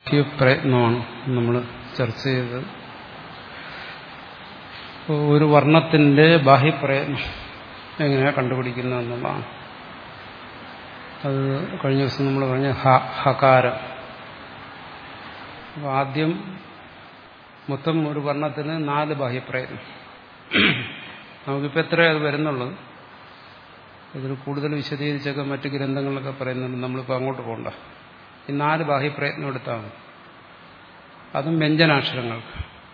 മുഖ്യ പ്രയത്നമാണ് നമ്മൾ ചർച്ച ചെയ്തത് ഒരു വർണ്ണത്തിന്റെ ബാഹ്യപ്രയത്നം എങ്ങനെയാണ് കണ്ടുപിടിക്കുന്നത് എന്നുള്ളതാണ് അത് കഴിഞ്ഞ ദിവസം നമ്മൾ പറഞ്ഞ ഹ ഹകാരം അപ്പോൾ ആദ്യം മൊത്തം ഒരു വർണ്ണത്തിന് നാല് ബാഹ്യപ്രയത്നം നമുക്കിപ്പോൾ എത്ര അത് വരുന്നുള്ളത് ഇതിൽ കൂടുതൽ വിശദീകരിച്ചൊക്കെ മറ്റ് ഗ്രന്ഥങ്ങളിലൊക്കെ പറയുന്നുണ്ട് നമ്മളിപ്പോൾ അങ്ങോട്ട് പോകണ്ട ഈ നാല് ബാഹ്യപ്രയത്നം എടുത്താൽ മതി അതും വ്യഞ്ജനാക്ഷരങ്ങൾക്ക്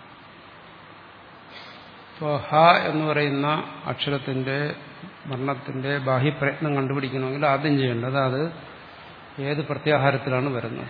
ഇപ്പോൾ ഹ എന്ന് പറയുന്ന അക്ഷരത്തിന്റെ വർണ്ണത്തിന്റെ ബാഹ്യപ്രയത്നം കണ്ടുപിടിക്കണമെങ്കിൽ ആദ്യം ചെയ്യേണ്ടത് അത് ഏത് പ്രത്യാഹാരത്തിലാണ് വരുന്നത്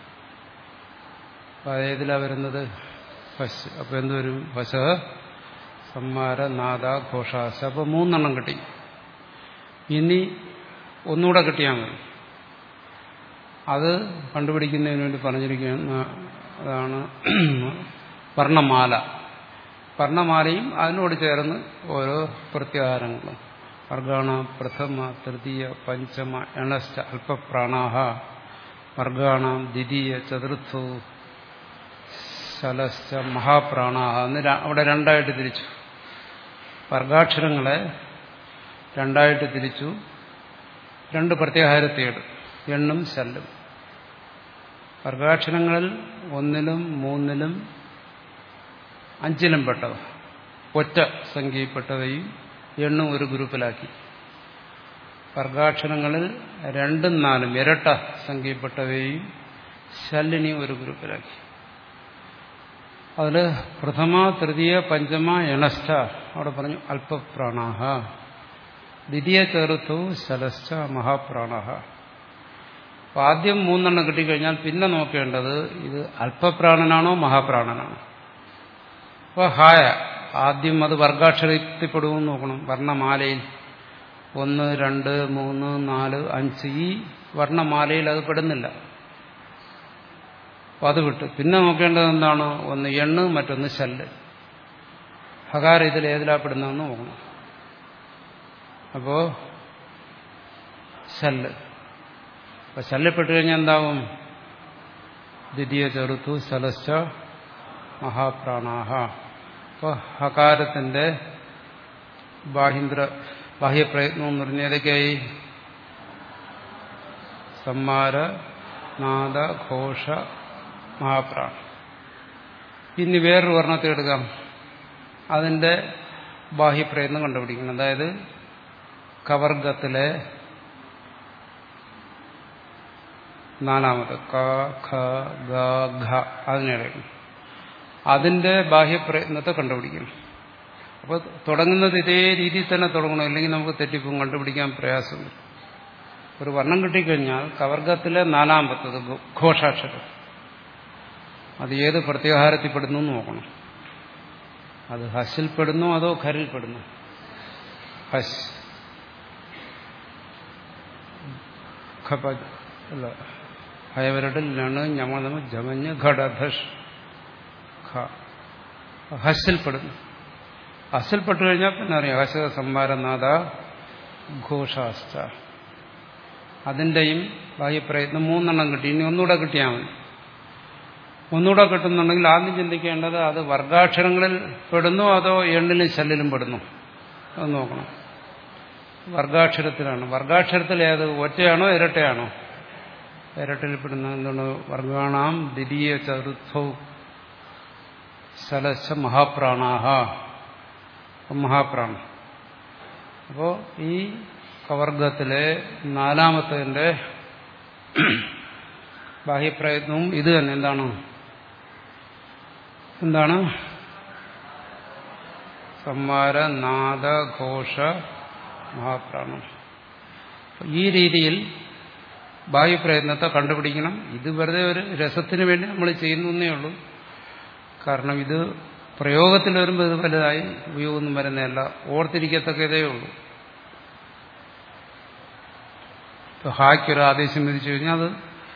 അപ്പം ഏതിലാണ് വരുന്നത് ഫസ് അപ്പോൾ എന്തുവരും ഫസ സമ്മാര നാദ ഘോഷാസ അപ്പോൾ മൂന്നെണ്ണം കിട്ടി ഇനി ഒന്നുകൂടെ കിട്ടിയാൽ മതി അത് കണ്ടുപിടിക്കുന്നതിന് വേണ്ടി പറഞ്ഞിരിക്കുന്ന അതാണ് വർണ്ണമാല വർണ്ണമാലയും അതിനോട് ചേർന്ന് ഓരോ പ്രത്യാഹാരങ്ങളും വർഗാണ പ്രഥമ തൃതീയ പഞ്ചമ എണശ്ച അല്പപ്രാണാഹ വർഗാണാം ദ്വിതീയ ചതുർത്ഥോ ശലശ്ച മഹാപ്രാണാഹ എന്ന് അവിടെ രണ്ടായിട്ട് തിരിച്ചു വർഗാക്ഷരങ്ങളെ രണ്ടായിട്ട് തിരിച്ചു രണ്ട് പ്രത്യാഹാരത്തേട് എണ്ണും ശല്ലും വർഗാക്ഷരങ്ങളിൽ ഒന്നിലും മൂന്നിലും അഞ്ചിലും പെട്ടവ ഒറ്റ സംഖ്യയിൽപ്പെട്ടവയും എണ്ണും ഒരു ഗ്രൂപ്പിലാക്കി വർഗാക്ഷരങ്ങളിൽ രണ്ടും നാലും ഇരട്ട സംഖ്യയിൽപ്പെട്ടവയും ശല്ലിനെയും ഒരു ഗ്രൂപ്പിലാക്കി അതിൽ പ്രഥമ തൃതീയ പഞ്ചമ എണസ്ഥ അവിടെ പറഞ്ഞു അല്പപ്രാണാഹ ദ്വിതീയ ചേർത്തു ശലശ്ച മഹാപ്രാണാഹ അപ്പോൾ ആദ്യം മൂന്നെണ്ണം കിട്ടിക്കഴിഞ്ഞാൽ പിന്നെ നോക്കേണ്ടത് ഇത് അല്പപ്രാണനാണോ മഹാപ്രാണനാണോ അപ്പോൾ ഹായ ആദ്യം അത് വർഗാക്ഷരത്തിൽപ്പെടുമെന്ന് നോക്കണം വർണ്ണമാലയിൽ ഒന്ന് രണ്ട് മൂന്ന് നാല് അഞ്ച് ഈ വർണ്ണമാലയിൽ അത് പെടുന്നില്ല അപ്പം അത് വിട്ട് പിന്നെ നോക്കേണ്ടത് എന്താണ് ഒന്ന് എണ്ണ് മറ്റൊന്ന് ശല്ല് ഹകാര ഇതിൽ ഏതിലാ പെടുന്നതെന്ന് നോക്കണം അപ്പോ ശല്ല് അപ്പൊ ശല്യപ്പെട്ടു കഴിഞ്ഞാൽ എന്താവും ദ്വിതീയ ചെറുത്തു ശലശ്ച മഹാപ്രാണാഹ അപ്പോൾ ഹകാരത്തിന്റെ ബാഹ്യന്ദ്ര ബാഹ്യപ്രയത്നം എന്ന് പറഞ്ഞാൽ ഏതൊക്കെയായി സമ്മാര നാദ ഘോഷ മഹാപ്രാണ ഇനി വേറൊരു വർണ്ണത്തെ എടുക്കാം അതിന്റെ ബാഹ്യപ്രയത്നം കണ്ടുപിടിക്കണം അതായത് കവർഗത്തിലെ നാലാമത് ക ഖ ഗ ഘ അതിനിടയിൽ അതിന്റെ ബാഹ്യപ്രയത്നത്തെ കണ്ടുപിടിക്കണം അപ്പോൾ തുടങ്ങുന്നത് ഇതേ രീതിയിൽ തന്നെ തുടങ്ങണം അല്ലെങ്കിൽ നമുക്ക് തെറ്റിപ്പും കണ്ടുപിടിക്കാൻ പ്രയാസമുണ്ട് ഒരു വർണ്ണം കിട്ടിക്കഴിഞ്ഞാൽ കവർഗത്തിലെ നാലാമത്തത് ഘോഷാക്ഷരം അത് ഏത് പ്രത്യാഹാരത്തിൽപ്പെടുന്നു എന്ന് നോക്കണം അത് ഹസിൽപ്പെടുന്നു അതോ ഖരിൽപ്പെടുന്നു ഹസ് അല്ല ഹയവരടിലാണ് ഞമ്മ ജമഞ്ഞ് ഘടധഷ് ഹസിൽപ്പെടുന്നു ഹസിൽപ്പെട്ടു കഴിഞ്ഞാൽ പിന്നെ അറിയാം ഹസ സംവാരനാഥ ഘോഷാസ്ഥ അതിൻ്റെയും ബാഹ്യപ്രയത്നം മൂന്നെണ്ണം കിട്ടി ഇനി ഒന്നുകൂടെ കിട്ടിയാൽ മതി ഒന്നുകൂടെ കിട്ടുന്നുണ്ടെങ്കിൽ ആദ്യം ചിന്തിക്കേണ്ടത് അത് വർഗാക്ഷരങ്ങളിൽ പെടുന്നു അതോ എണ്ണിലും ശല്ലിലും പെടുന്നു അത് നോക്കണം വർഗാക്ഷരത്തിലാണ് വർഗാക്ഷരത്തിൽ ഏത് ഒറ്റയാണോ ഇരട്ടയാണോ ഇരട്ടയിൽ പെടുന്ന എന്താണ് വർഗാണാം ദ്വിതീയ ചതുർത്ഥോ ശലശ മഹാപ്രാണാഹ മഹാപ്രാണം അപ്പോ ഈ കവർഗത്തിലെ നാലാമത്തതിന്റെ ബാഹ്യപ്രയത്നവും ഇത് തന്നെ എന്താണ് എന്താണ് സംവാര നാദ ഘോഷ മഹാപ്രാണം ഈ രീതിയിൽ ബാഹ്യപ്രയത്നത്തെ കണ്ടുപിടിക്കണം ഇത് വെറുതെ ഒരു രസത്തിന് വേണ്ടി നമ്മൾ ചെയ്യുന്നേ ഉള്ളൂ കാരണം ഇത് പ്രയോഗത്തിൽ വരുമ്പോൾ ഇത് വലുതായി ഉപയോഗമൊന്നും വരുന്നതല്ല ഓർത്തിരിക്കത്തക്കതേ ഉള്ളൂ ഇപ്പോൾ ഹായ്ക്കൊരു ആദേശം വിധിച്ചു കഴിഞ്ഞാൽ അത്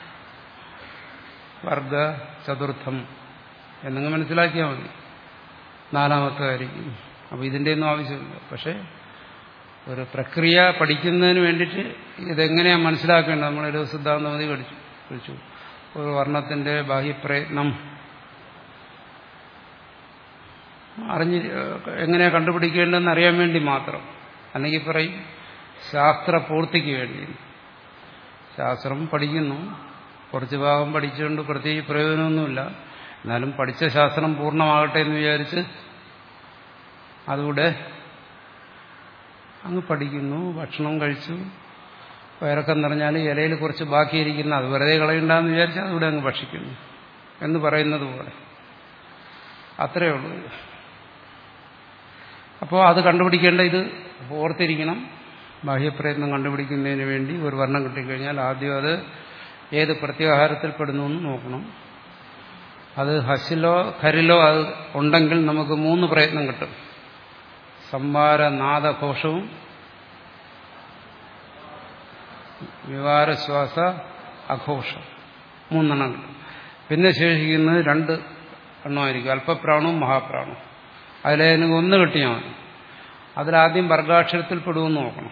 വർഗ ചതുർത്ഥം എന്നങ്ങ് മനസ്സിലാക്കിയാൽ മതി നാലാമത്തെ ആയിരിക്കും അപ്പോൾ ഇതിൻ്റെ ഒന്നും ആവശ്യമില്ല പക്ഷേ ഒരു പ്രക്രിയ പഠിക്കുന്നതിന് വേണ്ടിയിട്ട് ഇതെങ്ങനെയാണ് മനസ്സിലാക്കേണ്ടത് നമ്മളൊരു സിദ്ധാന്തമതി പഠിച്ചു പഠിച്ചു ഒരു വർണ്ണത്തിന്റെ ബാഹ്യപ്രയത്നം അറിഞ്ഞ് എങ്ങനെയാ കണ്ടുപിടിക്കേണ്ടതെന്ന് അറിയാൻ വേണ്ടി മാത്രം അല്ലെങ്കിൽ പറയും ശാസ്ത്ര പൂർത്തിക്ക് വേണ്ടി ശാസ്ത്രം പഠിക്കുന്നു കുറച്ച് ഭാഗം പഠിച്ചുകൊണ്ട് പ്രത്യേകിച്ച് പ്രയോജനമൊന്നുമില്ല എന്നാലും പഠിച്ച ശാസ്ത്രം പൂർണ്ണമാകട്ടെ എന്ന് വിചാരിച്ച് അതുകൂടെ അങ്ങ് പഠിക്കുന്നു ഭക്ഷണം കഴിച്ചു വയറൊക്കെ നിറഞ്ഞാൽ ഇലയിൽ കുറച്ച് ബാക്കിയിരിക്കുന്ന അത് വെറുതെ കളയണ്ടെന്ന് വിചാരിച്ച് അതുകൂടെ അങ്ങ് ഭക്ഷിക്കുന്നു എന്ന് പറയുന്നത് പോലെ അത്രയേ ഉള്ളൂ അപ്പോൾ അത് കണ്ടുപിടിക്കേണ്ട ഇത് ഓർത്തിരിക്കണം ബാഹ്യപ്രയത്നം കണ്ടുപിടിക്കുന്നതിന് വേണ്ടി ഒരു വർണ്ണം കിട്ടിക്കഴിഞ്ഞാൽ ആദ്യം അത് ഏത് പ്രത്യാഹാരത്തിൽ പെടുന്നു എന്ന് നോക്കണം അത് ഹസിലോ ഖരിലോ അത് ഉണ്ടെങ്കിൽ നമുക്ക് മൂന്ന് പ്രയത്നം കിട്ടും സംവാര നാദഘോഷവും വിവാരശ്വാസ അഘോഷം മൂന്നെണ്ണം കിട്ടും പിന്നെ ശേഷിക്കുന്നത് രണ്ട് എണ്ണമായിരിക്കും അല്പപ്രാണവും മഹാപ്രാണവും അതിലേതെങ്കിലും ഒന്ന് കിട്ടിയാൽ മതി അതിലാദ്യം വർഗാക്ഷരത്തിൽ പെടുമെന്ന് നോക്കണം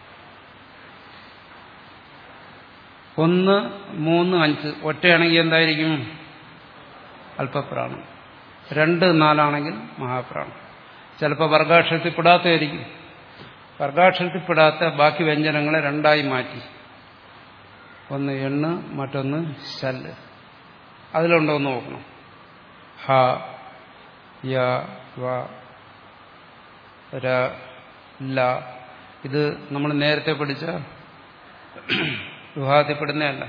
ഒന്ന് മൂന്ന് അഞ്ച് ഒറ്റയാണെങ്കിൽ എന്തായിരിക്കും അല്പപ്രാണം രണ്ട് നാലാണെങ്കിൽ മഹാപ്രാണം ചിലപ്പോൾ വർഗാക്ഷരത്തിൽ പെടാത്തതായിരിക്കും വർഗാക്ഷരത്തിൽ പെടാത്ത ബാക്കി വ്യഞ്ജനങ്ങളെ രണ്ടായി മാറ്റി ഒന്ന് എണ്ണ് മറ്റൊന്ന് ശല്ല് അതിലുണ്ടോ എന്ന് നോക്കണം ഹ യ വ ര ല ഇത് നമ്മൾ നേരത്തെ പഠിച്ച വിഭാഗത്തിൽപ്പെടുന്നതല്ല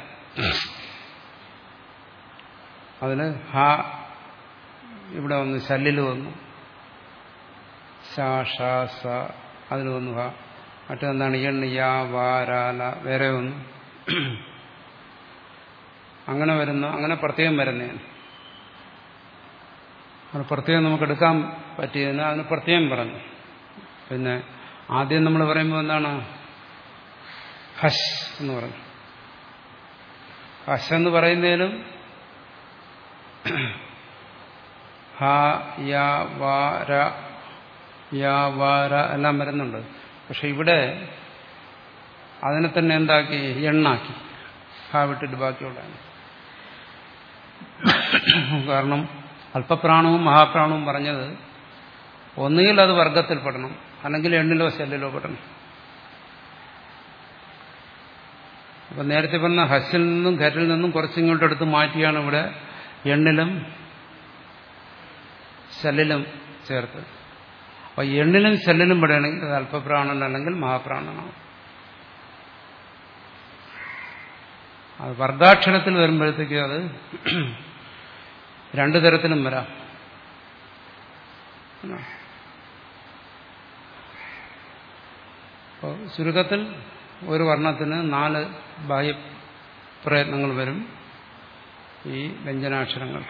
അതിന് ഹ ഇവിടെ വന്നു ശല്ലിൽ വന്നു ശ ഷ സ അതിൽ വന്നു ഹ മറ്റെന്താണ് എണ്ണ് യാ വാ രാ ല വേറെ വന്നു അങ്ങനെ വരുന്ന അങ്ങനെ പ്രത്യേകം വരുന്നതാണ് അത് പ്രത്യേകം നമുക്ക് എടുക്കാൻ പറ്റിയതിന് അതിന് പ്രത്യേകം പറഞ്ഞു പിന്നെ ആദ്യം നമ്മൾ പറയുമ്പോൾ എന്താണ് ഹഷ് എന്ന് പറഞ്ഞു ഹഷ് എന്ന് പറയുന്നതിലും ഹ യ വാര യ വാര എല്ലാം വരുന്നുണ്ട് പക്ഷെ ഇവിടെ അതിനെ തന്നെ എന്താക്കി എണ്ണാക്കി ഹ വിട്ടിട്ട് ബാക്കിയുള്ളതാണ് കാരണം അല്പപ്രാണവും മഹാപ്രാണവും പറഞ്ഞത് ഒന്നുകിൽ അത് വർഗത്തിൽപ്പെടണം അല്ലെങ്കിൽ എണ്ണിലോ സെല്ലിലോ പെടണം അപ്പൊ നേരത്തെ പറഞ്ഞ ഹസിൽ നിന്നും ഖരിൽ നിന്നും കുറച്ചിങ്ങോട്ടെടുത്ത് മാറ്റിയാണ് ഇവിടെ എണ്ണിലും സെല്ലിലും ചേർത്ത് അപ്പൊ എണ്ണിലും സെല്ലിലും പെടുകയാണെങ്കിൽ അത് അല്പപ്രാണൻ അല്ലെങ്കിൽ മഹാപ്രാണനാണ് അത് വർഗാക്ഷരത്തിൽ വരുമ്പോഴത്തേക്ക് അത് രണ്ടു തരത്തിലും വരാം അപ്പോൾ ചുരുക്കത്തിൽ ഒരു വർണ്ണത്തിന് നാല് ബാഹ്യ പ്രയത്നങ്ങൾ വരും ഈ വ്യഞ്ജനാക്ഷരങ്ങൾ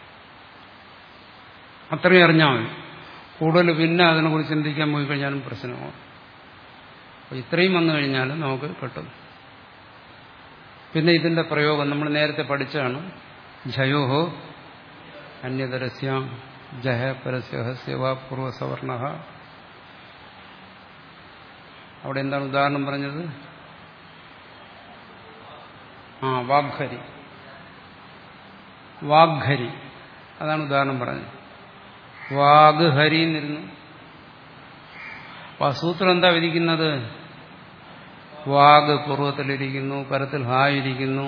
അത്രയും അറിഞ്ഞാൽ മതി കൂടുതൽ പിന്നെ അതിനെക്കുറിച്ച് ചിന്തിക്കാൻ പോയി കഴിഞ്ഞാലും പ്രശ്നമാകും അപ്പോൾ ഇത്രയും വന്നു കഴിഞ്ഞാൽ നമുക്ക് കിട്ടും പിന്നെ ഇതിന്റെ പ്രയോഗം നമ്മൾ നേരത്തെ പഠിച്ചാണ് ജയോഹോ അന്യതരസ്യ ജഹ പരസ്യ ഹസ്യവ പൂർവസവർണ അവിടെ എന്താണ് ഉദാഹരണം പറഞ്ഞത് ആ വാഗ്ഹരി വാഗ്ഹരി അതാണ് ഉദാഹരണം പറഞ്ഞത് വാഗ്ഹരി എന്നിരുന്നു അപ്പൊ ആ സൂത്രം എന്താ വിധിക്കുന്നത് വാഗ് പൂർവ്വത്തിലിരിക്കുന്നു പരത്തിൽ ഹായിരിക്കുന്നു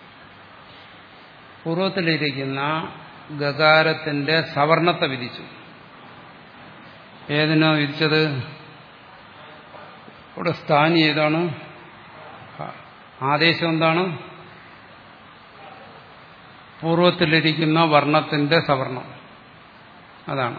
പൂർവ്വത്തിലിരിക്കുന്ന ഗകാരത്തിന്റെ സവർണത്തെ വിധിച്ചു ഏതിനാ വിധിച്ചത് ഇവിടെ സ്ഥാനി ഏതാണ് ആദേശം എന്താണ് പൂർവ്വത്തിലിരിക്കുന്ന വർണ്ണത്തിന്റെ സവർണം അതാണ്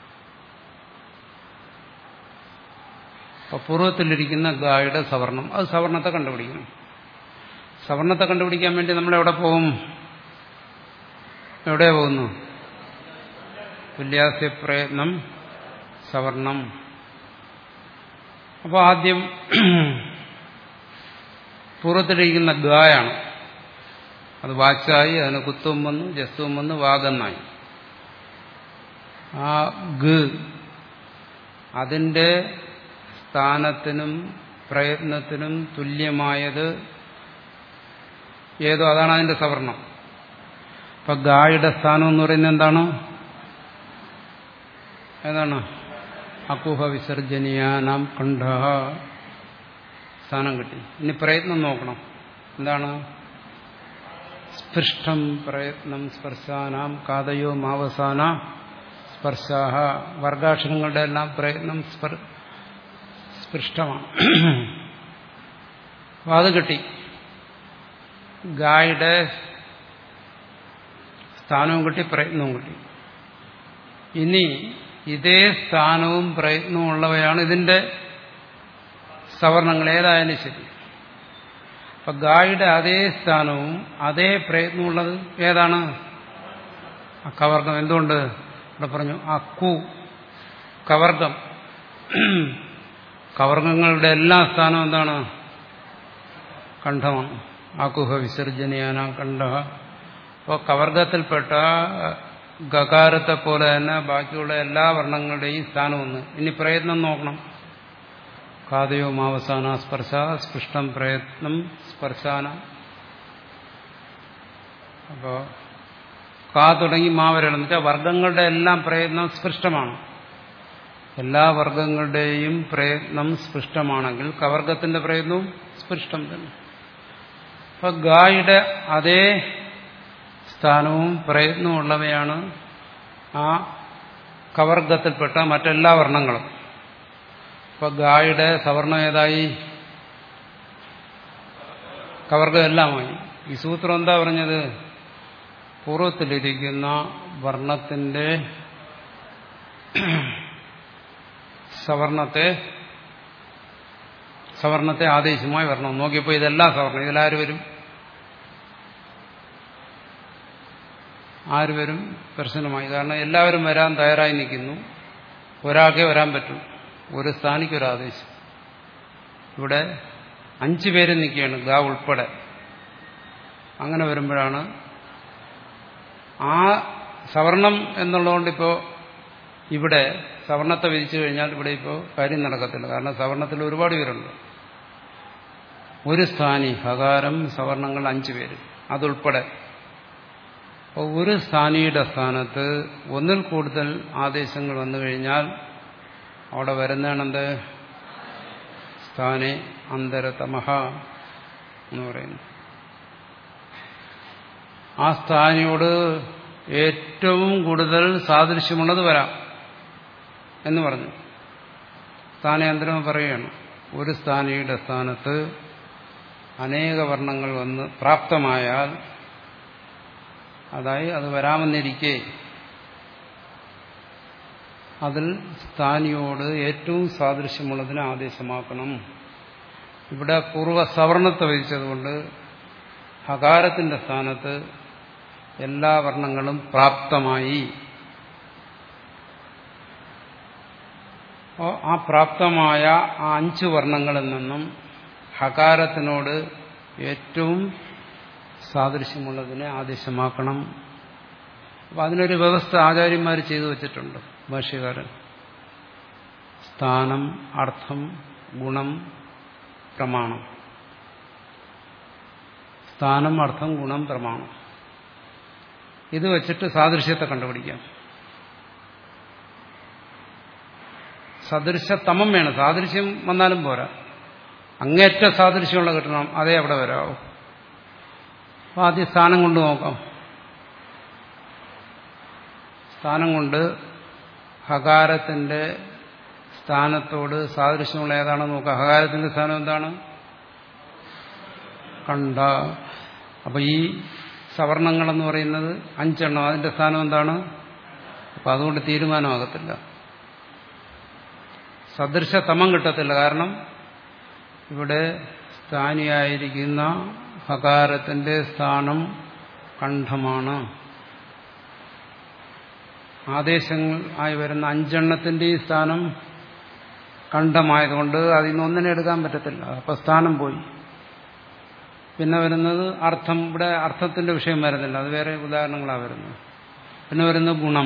അപ്പൊ പൂർവ്വത്തിലിരിക്കുന്ന ഗായുടെ സവർണം അത് സവർണത്തെ കണ്ടുപിടിക്കണം സവർണത്തെ കണ്ടുപിടിക്കാൻ വേണ്ടി നമ്മൾ എവിടെ പോകും എവിടെ പോകുന്നു തുല്യാസ്യ പ്രയത്നം സവർണം അപ്പോൾ ആദ്യം പൂർവ്വത്തിലിരിക്കുന്ന ഗായാണ് അത് വാച്ചായി അതിന് കുത്തും വന്നു ജസ്തുവും വന്നു വാഗന്നായി ആ ഗ അതിന്റെ സ്ഥാനത്തിനും പ്രയത്നത്തിനും തുല്യമായത് ഏതോ അതാണ് അതിന്റെ സവർണം അപ്പൊ ഗായുടെ സ്ഥാനം എന്ന് പറയുന്നത് എന്താണ് ഏതാണ് അക്കുഹ വിസർജനീയാനാം കണ്ഠ സ്ഥാനം കിട്ടി ഇനി പ്രയത്നം നോക്കണം എന്താണ് സ്പൃഷ്ടം പ്രയത്നം സ്പർശാനാം കാതയോ മാവസാന സ്പർശാഹ വർഗാക്ഷരങ്ങളുടെ എല്ലാം പ്രയത്നം സ്പൃഷ്ടമാണ് അപ്പൊ അത് കിട്ടി ഗായുടെ സ്ഥാനവും കിട്ടി പ്രയത്നവും കിട്ടി ഇനി ഇതേ സ്ഥാനവും പ്രയത്നവും ഉള്ളവയാണ് ഇതിന്റെ സവർണങ്ങൾ ഏതായാലും ശരി അപ്പൊ ഗായുടെ അതേ സ്ഥാനവും അതേ പ്രയത്നമുള്ളത് ഏതാണ് കവർഗം എന്തുകൊണ്ട് ഇവിടെ പറഞ്ഞു അക്കു കവർഗം കവർഗങ്ങളുടെ എല്ലാ സ്ഥാനവും എന്താണ് കണ്ഠമാണ് ആക്കുഹ വിസർജനീയാന കണ്ഠ അപ്പോൾ കവർഗത്തിൽപ്പെട്ട ഗകാരത്തെ പോലെ തന്നെ ബാക്കിയുള്ള എല്ലാ വർണ്ണങ്ങളുടെയും സ്ഥാനം ഒന്ന് ഇനി പ്രയത്നം നോക്കണം കാതയോ മാവസാന സ്പർശ സ്പൃഷ്ടം പ്രയത്നം സ്പർശാന അപ്പോ കാ തുടങ്ങി മാവരണം എന്ന് വെച്ചാൽ വർഗങ്ങളുടെ എല്ലാം പ്രയത്നം സ്പൃഷ്ടമാണ് എല്ലാ വർഗങ്ങളുടെയും പ്രയത്നം സ്പൃഷ്ടമാണെങ്കിൽ കവർഗത്തിന്റെ പ്രയത്നവും സ്പൃഷ്ടം തന്നെ അപ്പൊ ഗായുടെ അതേ സ്ഥാനവും പ്രയത്നവും ഉള്ളവയാണ് ആ കവർഗത്തിൽപ്പെട്ട മറ്റെല്ലാ വർണ്ണങ്ങളും അപ്പൊ ഗായുടെ സവർണം ഏതായി കവർഗം എല്ലാമായി ഈ സൂത്രം എന്താ പറഞ്ഞത് പൂർവ്വത്തിലിരിക്കുന്ന വർണ്ണത്തിന്റെ സവർണത്തെ സവർണത്തെ ആദേശമായി വരണം നോക്കിയപ്പോൾ ഇതെല്ലാം സവർണം ഇതിലാര് വരും ആര് വരും പ്രശ്നമായി കാരണം എല്ലാവരും വരാൻ തയ്യാറായി നിൽക്കുന്നു ഒരാൾക്കേ വരാൻ പറ്റും ഒരു സ്ഥാനിക്ക് ഒരു ആദേശം ഇവിടെ അഞ്ചു പേര് നിൽക്കുകയാണ് ഗാ ഉൾപ്പെടെ അങ്ങനെ വരുമ്പോഴാണ് ആ സവർണം എന്നുള്ളതുകൊണ്ട് ഇപ്പോൾ ഇവിടെ സവർണത്തെ വിധിച്ചു കഴിഞ്ഞാൽ ഇവിടെ ഇപ്പോൾ കാര്യം നടക്കത്തില്ല കാരണം സവർണത്തിൽ ഒരുപാട് പേരുണ്ട് ഒരു സ്ഥാനി ഹകാരം സവർണങ്ങൾ അഞ്ചു പേര് അതുൾപ്പെടെ അപ്പോൾ ഒരു സ്ഥാനിയുടെ സ്ഥാനത്ത് ഒന്നിൽ കൂടുതൽ ആദേശങ്ങൾ വന്നു കഴിഞ്ഞാൽ അവിടെ വരുന്നതാണെന്ത് സ്ഥാനെ അന്തരതമഹ എന്ന് പറയുന്നു ആ സ്ഥാനിയോട് ഏറ്റവും കൂടുതൽ സാദൃശ്യമുള്ളത് വരാം എന്ന് പറഞ്ഞു സ്ഥാനാന്തരം പറയുകയാണ് ഒരു സ്ഥാനിയുടെ സ്ഥാനത്ത് അനേക വർണ്ണങ്ങൾ വന്ന് പ്രാപ്തമായാൽ അതായി അത് വരാമെന്നിരിക്കെ അതിൽ സ്ഥാനിയോട് ഏറ്റവും സാദൃശ്യമുള്ളതിനെ ആദേശമാക്കണം ഇവിടെ പൂർവ്വ സവർണത്തെ വഹിച്ചതുകൊണ്ട് ഹകാരത്തിന്റെ സ്ഥാനത്ത് എല്ലാ വർണ്ണങ്ങളും പ്രാപ്തമായി ആ പ്രാപ്തമായ ആ അഞ്ച് വർണ്ണങ്ങളിൽ നിന്നും ഹകാരത്തിനോട് ഏറ്റവും സാദൃശ്യമുള്ളതിനെ ആദേശമാക്കണം അപ്പം അതിനൊരു വ്യവസ്ഥ ആചാര്യന്മാർ ചെയ്തു വച്ചിട്ടുണ്ട് ഭാഷ്യകാരൻ സ്ഥാനം അർത്ഥം ഗുണം പ്രമാണം സ്ഥാനം അർത്ഥം ഗുണം പ്രമാണം ഇത് വെച്ചിട്ട് സാദൃശ്യത്തെ കണ്ടുപിടിക്കാം സദൃശത്തമം വേണം സാദൃശ്യം വന്നാലും പോരാ അങ്ങേറ്റ സാദൃശ്യമുള്ള കിട്ടണം അതേ അവിടെ വരാവൂ അപ്പോൾ ആദ്യം സ്ഥാനം കൊണ്ട് നോക്കാം സ്ഥാനം കൊണ്ട് ഹകാരത്തിന്റെ സ്ഥാനത്തോട് സാദൃശ്യമുള്ള ഏതാണെന്ന് നോക്കാം ഹകാരത്തിന്റെ സ്ഥാനം എന്താണ് കണ്ട അപ്പൊ ഈ സവർണങ്ങളെന്ന് പറയുന്നത് അഞ്ചെണ്ണം അതിന്റെ സ്ഥാനം എന്താണ് അപ്പൊ അതുകൊണ്ട് തീരുമാനമാകത്തില്ല സദൃശതമം കിട്ടത്തില്ല കാരണം ഇവിടെ സ്ഥാനിയായിരിക്കുന്ന ഹകാരത്തിന്റെ സ്ഥാനം കണ്ഠമാണ് ആദേശങ്ങൾ ആയി വരുന്ന അഞ്ചെണ്ണത്തിന്റെയും സ്ഥാനം കണ്ഠമായതുകൊണ്ട് അതിൽ നിന്ന് ഒന്നിനെ എടുക്കാൻ പറ്റത്തില്ല അപ്പൊ സ്ഥാനം പോയി പിന്നെ വരുന്നത് അർത്ഥം ഇവിടെ അർത്ഥത്തിന്റെ വിഷയം വരുന്നില്ല അത് വേറെ ഉദാഹരണങ്ങളാണ് വരുന്നത് പിന്നെ വരുന്നത് ഗുണം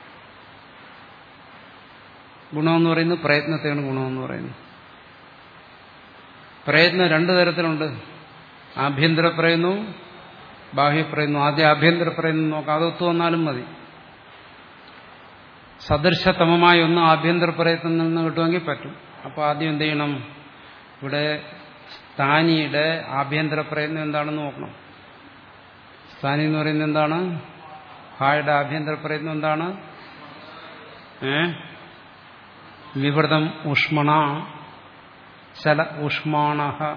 ഗുണമെന്ന് പറയുന്നത് പ്രയത്നത്തെയാണ് ഗുണമെന്ന് പറയുന്നത് പ്രയത്നം രണ്ടു തരത്തിലുണ്ട് ആഭ്യന്തര പ്രയത്നവും ബാഹ്യപ്രയത്നം ആദ്യം ആഭ്യന്തര പ്രയത്നം നോക്കാം അതൊത്തു വന്നാലും മതി സദൃശതമമായ ഒന്ന് ആഭ്യന്തര പ്രയത്നം നിന്ന് കിട്ടുമെങ്കിൽ പറ്റും അപ്പോൾ ആദ്യം എന്ത് ചെയ്യണം ഇവിടെ സ്ഥാനിയുടെ ആഭ്യന്തര പ്രയത്നം എന്താണെന്ന് നോക്കണം സ്ഥാനി എന്ന് പറയുന്നത് എന്താണ് ഹായുടെ ആഭ്യന്തര പ്രയത്നം എന്താണ് ഏ വിവൃതം ഉഷ്മണ ശല ഉഷ്മാണ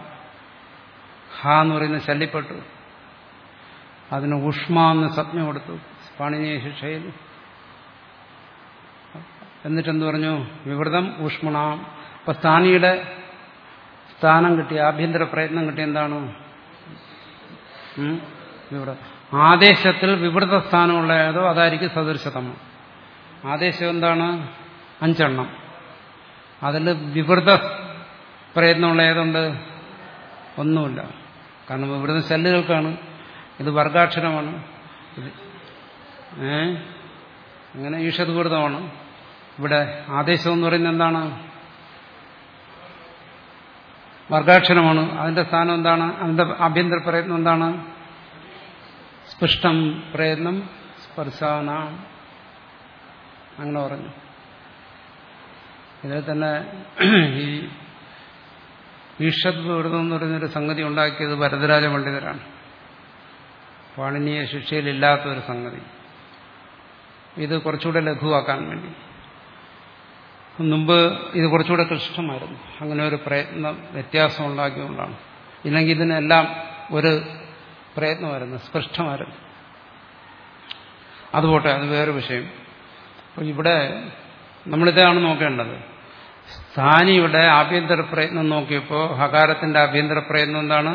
ഹ എന്ന് പറയുന്ന ശല്യപ്പെട്ടു അതിന് ഉഷ്മ എന്ന് സജ്ഞ കൊടുത്തു പാണിനീയ ശിക്ഷയിൽ എന്നിട്ടെന്ത് പറഞ്ഞു വിവൃതം ഊഷ്മണ അപ്പൊ സ്ഥാനിയുടെ സ്ഥാനം കിട്ടി ആഭ്യന്തര പ്രയത്നം കിട്ടി എന്താണ് ഇവിടെ ആദേശത്തിൽ വിവൃത സ്ഥാനമുള്ള ഏതോ അതായിരിക്കും സദൃശതമം ആദേശം എന്താണ് അഞ്ചെണ്ണം അതിൽ വിവൃത പ്രയത്നമുള്ള ഏതുണ്ട് ഒന്നുമില്ല കാരണം വിവൃത സെല്ലുകൾക്കാണ് ഇത് വർഗാക്ഷരമാണ് ഏ അങ്ങനെ ഈഷദ്വൃതമാണ് ഇവിടെ ആദേശം എന്ന് പറയുന്നത് എന്താണ് വർഗാക്ഷരമാണ് അതിന്റെ സ്ഥാനം എന്താണ് അതിന്റെ ആഭ്യന്തര പ്രയത്നം എന്താണ് സ്പൃഷ്ടം പ്രയത്നം സ്പർശാന അങ്ങനെ പറഞ്ഞു ഇതിൽ തന്നെ ഈ ഈഷദ്വൃതം എന്ന് പറയുന്നൊരു സംഗതി ഉണ്ടാക്കിയത് ഭരതരാജ പണ്ഡിതരാണ് പാണിനീയ ശിക്ഷയിലില്ലാത്ത ഒരു സംഗതി ഇത് കുറച്ചുകൂടെ ലഘുവാക്കാൻ വേണ്ടി മുമ്പ് ഇത് കുറച്ചുകൂടെ ക്ലിഷ്ടമായിരുന്നു അങ്ങനെ ഒരു പ്രയത്നം വ്യത്യാസം ഉണ്ടാക്കിയതുകൊണ്ടാണ് ഇല്ലെങ്കിൽ ഇതിനെല്ലാം ഒരു പ്രയത്നമായിരുന്നു സ്പഷ്ടമായിരുന്നു അതുപോട്ടെ അത് വേറെ വിഷയം അപ്പോൾ ഇവിടെ നമ്മളിതാണ് നോക്കേണ്ടത് സ്ഥാനിയുടെ ആഭ്യന്തര പ്രയത്നം നോക്കിയപ്പോൾ ഹകാരത്തിന്റെ ആഭ്യന്തര പ്രയത്നം എന്താണ്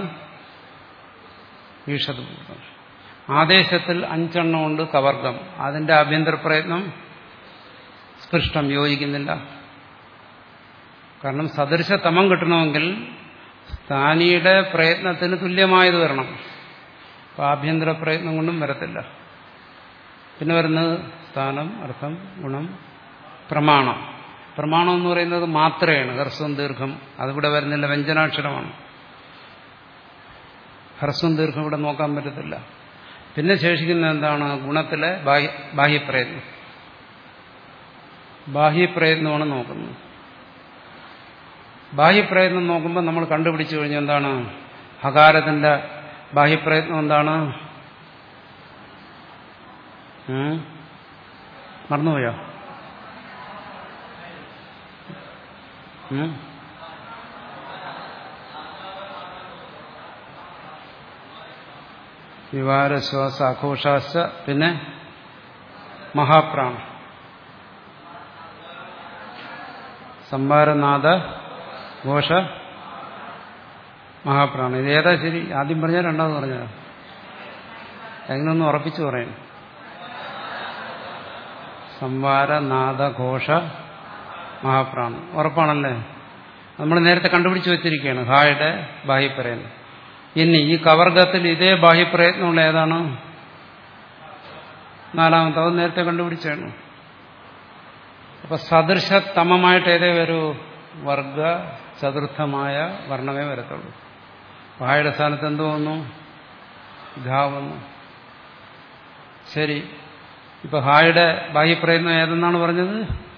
ഈഷദ്ഭൂതം ആദേശത്തിൽ അഞ്ചെണ്ണം ഉണ്ട് കവർഗം അതിന്റെ ആഭ്യന്തര പ്രയത്നം സ്പൃഷ്ടം യോജിക്കുന്നില്ല കാരണം സദൃശതമം കിട്ടണമെങ്കിൽ സ്ഥാനിയുടെ പ്രയത്നത്തിന് തുല്യമായത് വരണം അപ്പോൾ ആഭ്യന്തര പ്രയത്നം കൊണ്ടും വരത്തില്ല പിന്നെ വരുന്നത് സ്ഥാനം അർത്ഥം ഗുണം പ്രമാണം പ്രമാണം എന്ന് പറയുന്നത് മാത്രയാണ് ഹ്രസ്വം ദീർഘം അതിവിടെ വരുന്നില്ല വ്യഞ്ജനാക്ഷരമാണ് ഹ്രസ്വം ദീർഘം ഇവിടെ നോക്കാൻ പറ്റത്തില്ല പിന്നെ ശേഷിക്കുന്ന എന്താണ് ഗുണത്തിലെ ബാഹ്യ ബാഹ്യപ്രയത്നം ബാഹ്യപ്രയത്നമാണ് നോക്കുന്നത് ബാഹ്യപ്രയത്നം നോക്കുമ്പോൾ നമ്മൾ കണ്ടുപിടിച്ചു കഴിഞ്ഞാൽ എന്താണ് ഹകാരത്തിന്റെ ബാഹ്യപ്രയത്നം എന്താണ് മറന്നുപോയോ വിവാരശ്വാസ ആഘോഷാശ പിന്നെ മഹാപ്രാണം സംഭാരനാഥ ഘോഷ മഹാപ്രാണം ഇത് ഏതാ ശരി ആദ്യം പറഞ്ഞാൽ രണ്ടാമത് പറഞ്ഞാൽ എങ്ങനെയൊന്ന് ഉറപ്പിച്ചു പറയണം സംവാരനാഥ ഘോഷ മഹാപ്രാണം ഉറപ്പാണല്ലേ നമ്മൾ നേരത്തെ കണ്ടുപിടിച്ച് വെച്ചിരിക്കുകയാണ് ഹായുടെ ബാഹ്യപ്രയത്നം ഇനി ഈ കവർഗത്തിൽ ഇതേ ബാഹ്യപ്രയത്നമുള്ള ഏതാണ് നാലാമത്തെ അത് നേരത്തെ കണ്ടുപിടിച്ചാണ് അപ്പൊ സദൃശതമമായിട്ട് ഏതേ വരൂ വർഗ ചതുർത്ഥമായ വർണ്ണമേ വരത്തുള്ളൂ വായുടെ സ്ഥാനത്ത് എന്ത് വന്നു ഘാ വന്നു ശരി ഇപ്പൊ ഹായുടെ ബാഹ്യപ്രയത്നം ഏതെന്നാണ് പറഞ്ഞത്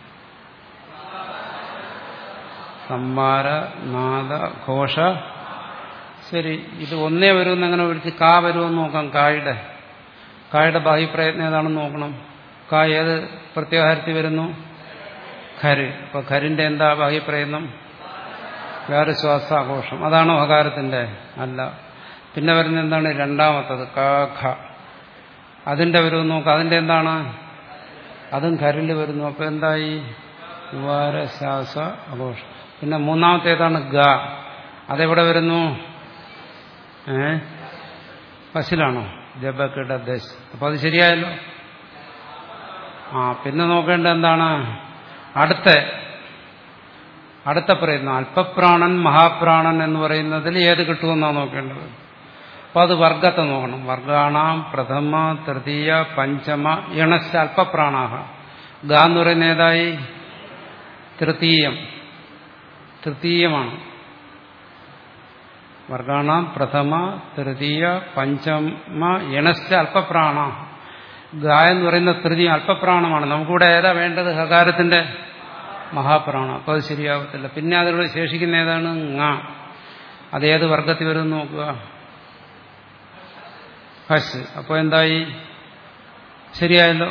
സംവാര നാദ ഘോഷ ശരി ഇത് ഒന്നേ വരുമെന്ന് അങ്ങനെ വിളിച്ച് കാ വരുമെന്ന് നോക്കാം കായുടെ കായുടെ ബാഹ്യപ്രയത്നം ഏതാണെന്ന് നോക്കണം കാ ഏത് പ്രത്യാഹാരത്തിൽ വരുന്നു ഖര് അപ്പൊ ഖരിന്റെ എന്താ ബാഹ്യപ്രയത്നം വേറെ ശ്വാസാഘോഷം അതാണോ ഹകാരത്തിന്റെ അല്ല പിന്നെ വരുന്ന എന്താണ് രണ്ടാമത്തത് കാഖ അതിന്റെ വരും നോക്കാം അതിന്റെ എന്താണ് അതും ഖരില് വരുന്നു അപ്പൊ എന്തായി വിവാര ശ്വാസ ആഘോഷം പിന്നെ മൂന്നാമത്തെ ഏതാണ് ഗ അതെവിടെ വരുന്നു ഏ ബസ്സിലാണോ ജബക്കിട ദശ് അപ്പൊ അത് ശരിയായല്ലോ ആ പിന്നെ നോക്കേണ്ട എന്താണ് അടുത്ത അടുത്ത പ്രയത്നം അല്പപ്രാണൻ മഹാപ്രാണൻ എന്ന് പറയുന്നതിൽ ഏത് കിട്ടുമെന്നാണ് നോക്കേണ്ടത് അപ്പൊ അത് വർഗത്തെ നോക്കണം വർഗാണാം പ്രഥമ തൃതീയ പഞ്ചമ ഇണശ അല്പപ്രാണാഹ ഗ എന്ന് പറയുന്ന ഏതായി തൃതീയം തൃതീയമാണ് വർഗാണാം പ്രഥമ തൃതീയ പഞ്ചമ യണശ്ച അല്പപ്രാണ ഗായ എന്ന് പറയുന്ന തൃതീയ അല്പപ്രാണമാണ് നമുക്കിവിടെ ഏതാ വേണ്ടത് ഹകാരത്തിന്റെ മഹാപ്രാണം അപ്പോൾ അത് ശരിയാവത്തില്ല പിന്നെ അതിലൂടെ ശേഷിക്കുന്ന ഏതാണ് ങ അതേത് വർഗത്തിൽ വരും നോക്കുക ഹസ് അപ്പോൾ എന്തായി ശരിയായല്ലോ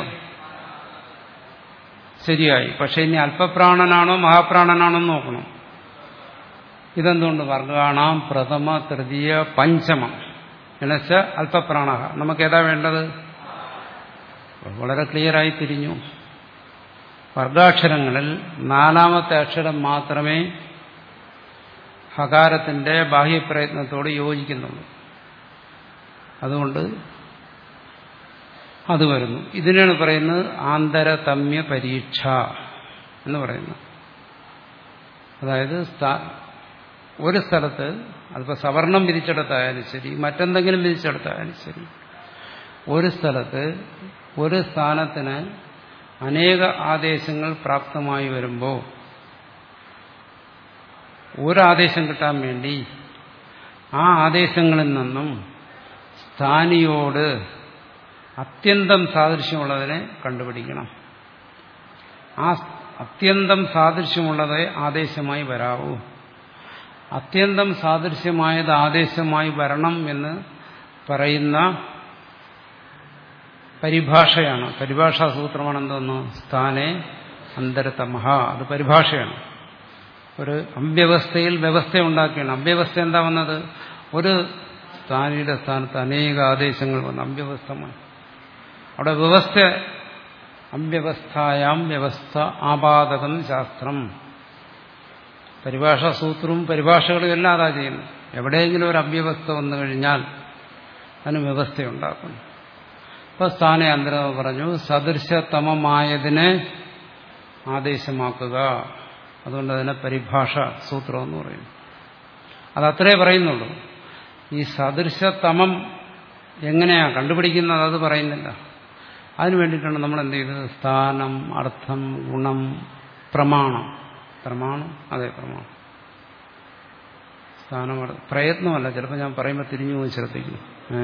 ശരിയായി പക്ഷെ ഇനി അല്പപ്രാണനാണോ മഹാപ്രാണനാണോ എന്ന് നോക്കണം ഇതെന്തുകൊണ്ട് വർഗാണാം പ്രഥമ തൃതീയ പഞ്ചമം എന്നുവെച്ച അല്പപ്രാണ നമുക്ക് ഏതാ വേണ്ടത് വളരെ ക്ലിയറായി തിരിഞ്ഞു വർഗാക്ഷരങ്ങളിൽ നാലാമത്തെ അക്ഷരം മാത്രമേ ഹകാരത്തിന്റെ ബാഹ്യപ്രയത്നത്തോട് യോജിക്കുന്നുള്ളൂ അതുകൊണ്ട് അത് വരുന്നു ഇതിനാണ് പറയുന്നത് ആന്തരതമ്യ പരീക്ഷ എന്ന് പറയുന്നത് അതായത് ഒരു സ്ഥലത്ത് അതിപ്പോൾ സവർണം വിധിച്ചെടുത്തായാലും ശരി മറ്റെന്തെങ്കിലും വിധിച്ചെടുത്തായാലും ശരി ഒരു സ്ഥലത്ത് ഒരു സ്ഥാനത്തിന് അനേക ആദേശങ്ങൾ പ്രാപ്തമായി വരുമ്പോൾ ഒരാദേശം കിട്ടാൻ വേണ്ടി ആ ആദേശങ്ങളിൽ നിന്നും സ്ഥാനിയോട് അത്യന്തം സാദൃശ്യമുള്ളതിനെ കണ്ടുപിടിക്കണം ആ അത്യന്തം സാദൃശ്യമുള്ളതേ ആദേശമായി വരാവൂ അത്യന്തം സാദൃശ്യമായത് ആദേശമായി വരണം എന്ന് പറയുന്ന പരിഭാഷയാണ് പരിഭാഷാ സൂത്രമാണ് എന്തോന്നു സ്ഥാനെ അന്തരതമഹ അത് പരിഭാഷയാണ് ഒരു അവ്യവസ്ഥയിൽ വ്യവസ്ഥ ഉണ്ടാക്കിയാണ് അവ്യവസ്ഥ എന്താ വന്നത് ഒരു സ്ഥാനിയുടെ സ്ഥാനത്ത് അനേക ആദേശങ്ങൾ വന്നു അവ്യവസ്ഥമായി അവിടെ വ്യവസ്ഥ അവ്യവസ്ഥായാം വ്യവസ്ഥ ആപാദകം ശാസ്ത്രം പരിഭാഷാ സൂത്രവും പരിഭാഷകളും എല്ലാം അതാ ചെയ്യുന്നു എവിടെയെങ്കിലും ഒരു അവ്യവസ്ഥ വന്നു കഴിഞ്ഞാൽ അതിന് വ്യവസ്ഥയുണ്ടാക്കുന്നു ഇപ്പൊ സ്ഥാന അന്തരം പറഞ്ഞു സദൃശതമമായതിനെ ആദേശമാക്കുക അതുകൊണ്ട് അതിനെ പരിഭാഷ സൂത്രം എന്ന് പറയുന്നു അതത്രേ പറയുന്നുള്ളൂ ഈ സദൃശതമം എങ്ങനെയാ കണ്ടുപിടിക്കുന്നത് അത് പറയുന്നില്ല അതിനു വേണ്ടിയിട്ടാണ് നമ്മൾ എന്ത് ചെയ്തത് സ്ഥാനം അർത്ഥം ഗുണം പ്രമാണം പ്രമാണം അതെ പ്രമാണം സ്ഥാനം പ്രയത്നമല്ല ചിലപ്പോൾ ഞാൻ പറയുമ്പോൾ തിരിഞ്ഞു പോയി ശ്രദ്ധിക്കും ഏ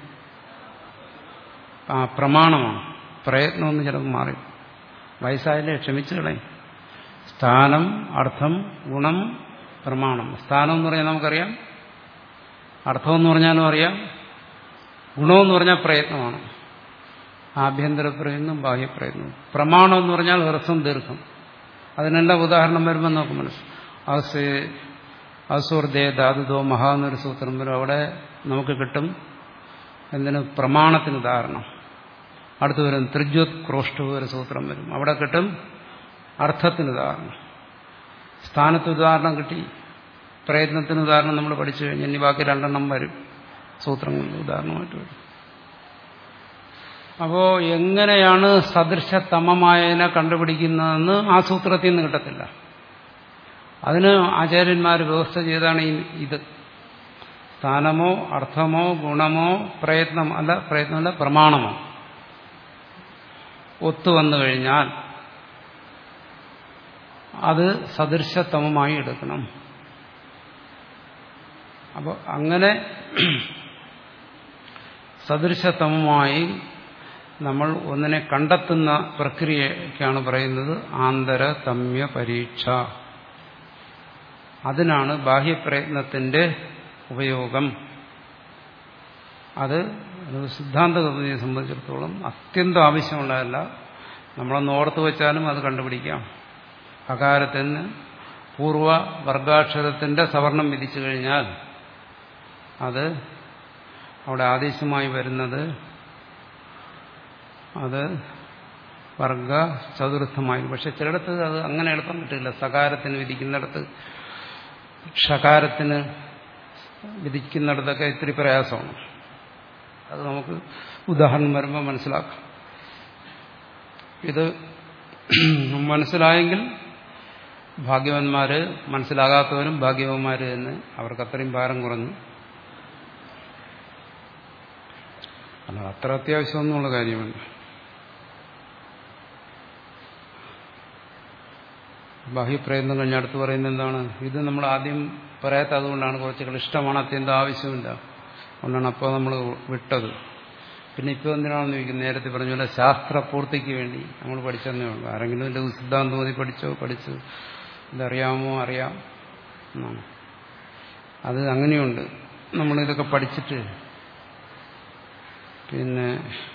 ആ പ്രമാണമാണ് പ്രയത്നമൊന്നും ചിലപ്പോൾ മാറി വയസ്സായാലേ ക്ഷമിച്ചു കളയും സ്ഥാനം അർത്ഥം ഗുണം പ്രമാണം സ്ഥാനം എന്ന് പറഞ്ഞാൽ നമുക്കറിയാം അർത്ഥമെന്ന് പറഞ്ഞാലും അറിയാം ഗുണമെന്ന് പറഞ്ഞാൽ പ്രയത്നമാണ് ആഭ്യന്തര പ്രയത്നം ബാഹ്യപ്രയത്നം പ്രമാണം എന്ന് പറഞ്ഞാൽ ഹ്രസ്വം ദീർഘം അതിനെല്ലാം ഉദാഹരണം വരുമ്പോൾ നമുക്ക് മനസ്സിലാവും അസുർദേ ധാതുദോ മഹാ എന്നൊരു സൂത്രം വരും അവിടെ നമുക്ക് കിട്ടും എന്തിന് പ്രമാണത്തിന് ഉദാഹരണം അടുത്ത് വരും ത്രിജ്വത് ക്രോഷ്ടു ഒരു സൂത്രം വരും അവിടെ കിട്ടും അർത്ഥത്തിന് ഉദാഹരണം സ്ഥാനത്ത് ഉദാഹരണം കിട്ടി പ്രയത്നത്തിന് ഉദാഹരണം നമ്മൾ പഠിച്ചു കഴിഞ്ഞാൽ ഇനി ബാക്കി രണ്ടെണ്ണം വരും സൂത്രങ്ങളിൽ ഉദാഹരണമായിട്ട് വരും അപ്പോ എങ്ങനെയാണ് സദൃശതമമായതിനെ കണ്ടുപിടിക്കുന്നതെന്ന് ആ സൂത്രത്തിൽ നിന്ന് കിട്ടത്തില്ല അതിന് ആചാര്യന്മാർ വ്യവസ്ഥ ചെയ്താണ് ഇത് സ്ഥാനമോ അർത്ഥമോ ഗുണമോ പ്രയത്നം അല്ല പ്രയത്നമല്ല പ്രമാണമോ ഒത്തുവന്നു കഴിഞ്ഞാൽ അത് സദൃശതമമായി എടുക്കണം അപ്പോൾ അങ്ങനെ സദൃശതമമായി നമ്മൾ ഒന്നിനെ കണ്ടെത്തുന്ന പ്രക്രിയക്കാണ് പറയുന്നത് ആന്തരതമ്യ പരീക്ഷ അതിനാണ് ബാഹ്യപ്രയത്നത്തിന്റെ ഉപയോഗം അത് സിദ്ധാന്ത കൃതിയെ സംബന്ധിച്ചിടത്തോളം അത്യന്തം ആവശ്യമുള്ളതല്ല നമ്മളൊന്ന് ഓർത്തു വെച്ചാലും അത് കണ്ടുപിടിക്കാം അകാരത്തിന് പൂർവ വർഗാക്ഷരത്തിന്റെ സവർണം വിധിച്ചു കഴിഞ്ഞാൽ അത് അവിടെ ആദേശമായി വരുന്നത് അത് വർഗ ചതുർത്ഥമായി പക്ഷെ ചിലയിടത്ത് അത് അങ്ങനെ എളുപ്പം കിട്ടില്ല സകാരത്തിന് വിധിക്കുന്നിടത്ത് ഷകാരത്തിന് വിധിക്കുന്നിടത്തൊക്കെ ഇത്തിരി പ്രയാസമാണ് അത് നമുക്ക് ഉദാഹരണം വരുമ്പോൾ മനസ്സിലാക്കാം ഇത് മനസ്സിലായെങ്കിൽ ഭാഗ്യവന്മാര് മനസ്സിലാകാത്തവരും ഭാഗ്യവന്മാര് എന്ന് അവർക്ക് അത്രയും ഭാരം കുറഞ്ഞു അല്ല അത്ര അത്യാവശ്യമൊന്നുമുള്ള കാര്യമല്ല ബാഹ്യപ്രയത്നം കഴിഞ്ഞ അടുത്ത് പറയുന്നത് എന്താണ് ഇത് നമ്മൾ ആദ്യം പറയാത്ത അതുകൊണ്ടാണ് കുറച്ച് ക്ലിഷ്ടമാണ് അത്യന്തം ആവശ്യമില്ല അതുകൊണ്ടാണ് അപ്പോൾ നമ്മൾ വിട്ടത് പിന്നെ ഇപ്പോൾ എന്തിനാണെന്ന് ചോദിക്കുന്നത് നേരത്തെ പറഞ്ഞ പോലെ ശാസ്ത്രപൂർത്തിക്ക് വേണ്ടി നമ്മൾ പഠിച്ചെന്നേ ഉള്ളൂ ആരെങ്കിലും ലഘു സിദ്ധാന്തം ഓതി പഠിച്ചോ പഠിച്ചു ഇതറിയാമോ അറിയാം എന്നാണ് അത് അങ്ങനെയുണ്ട് നമ്മളിതൊക്കെ പഠിച്ചിട്ട് പിന്നെ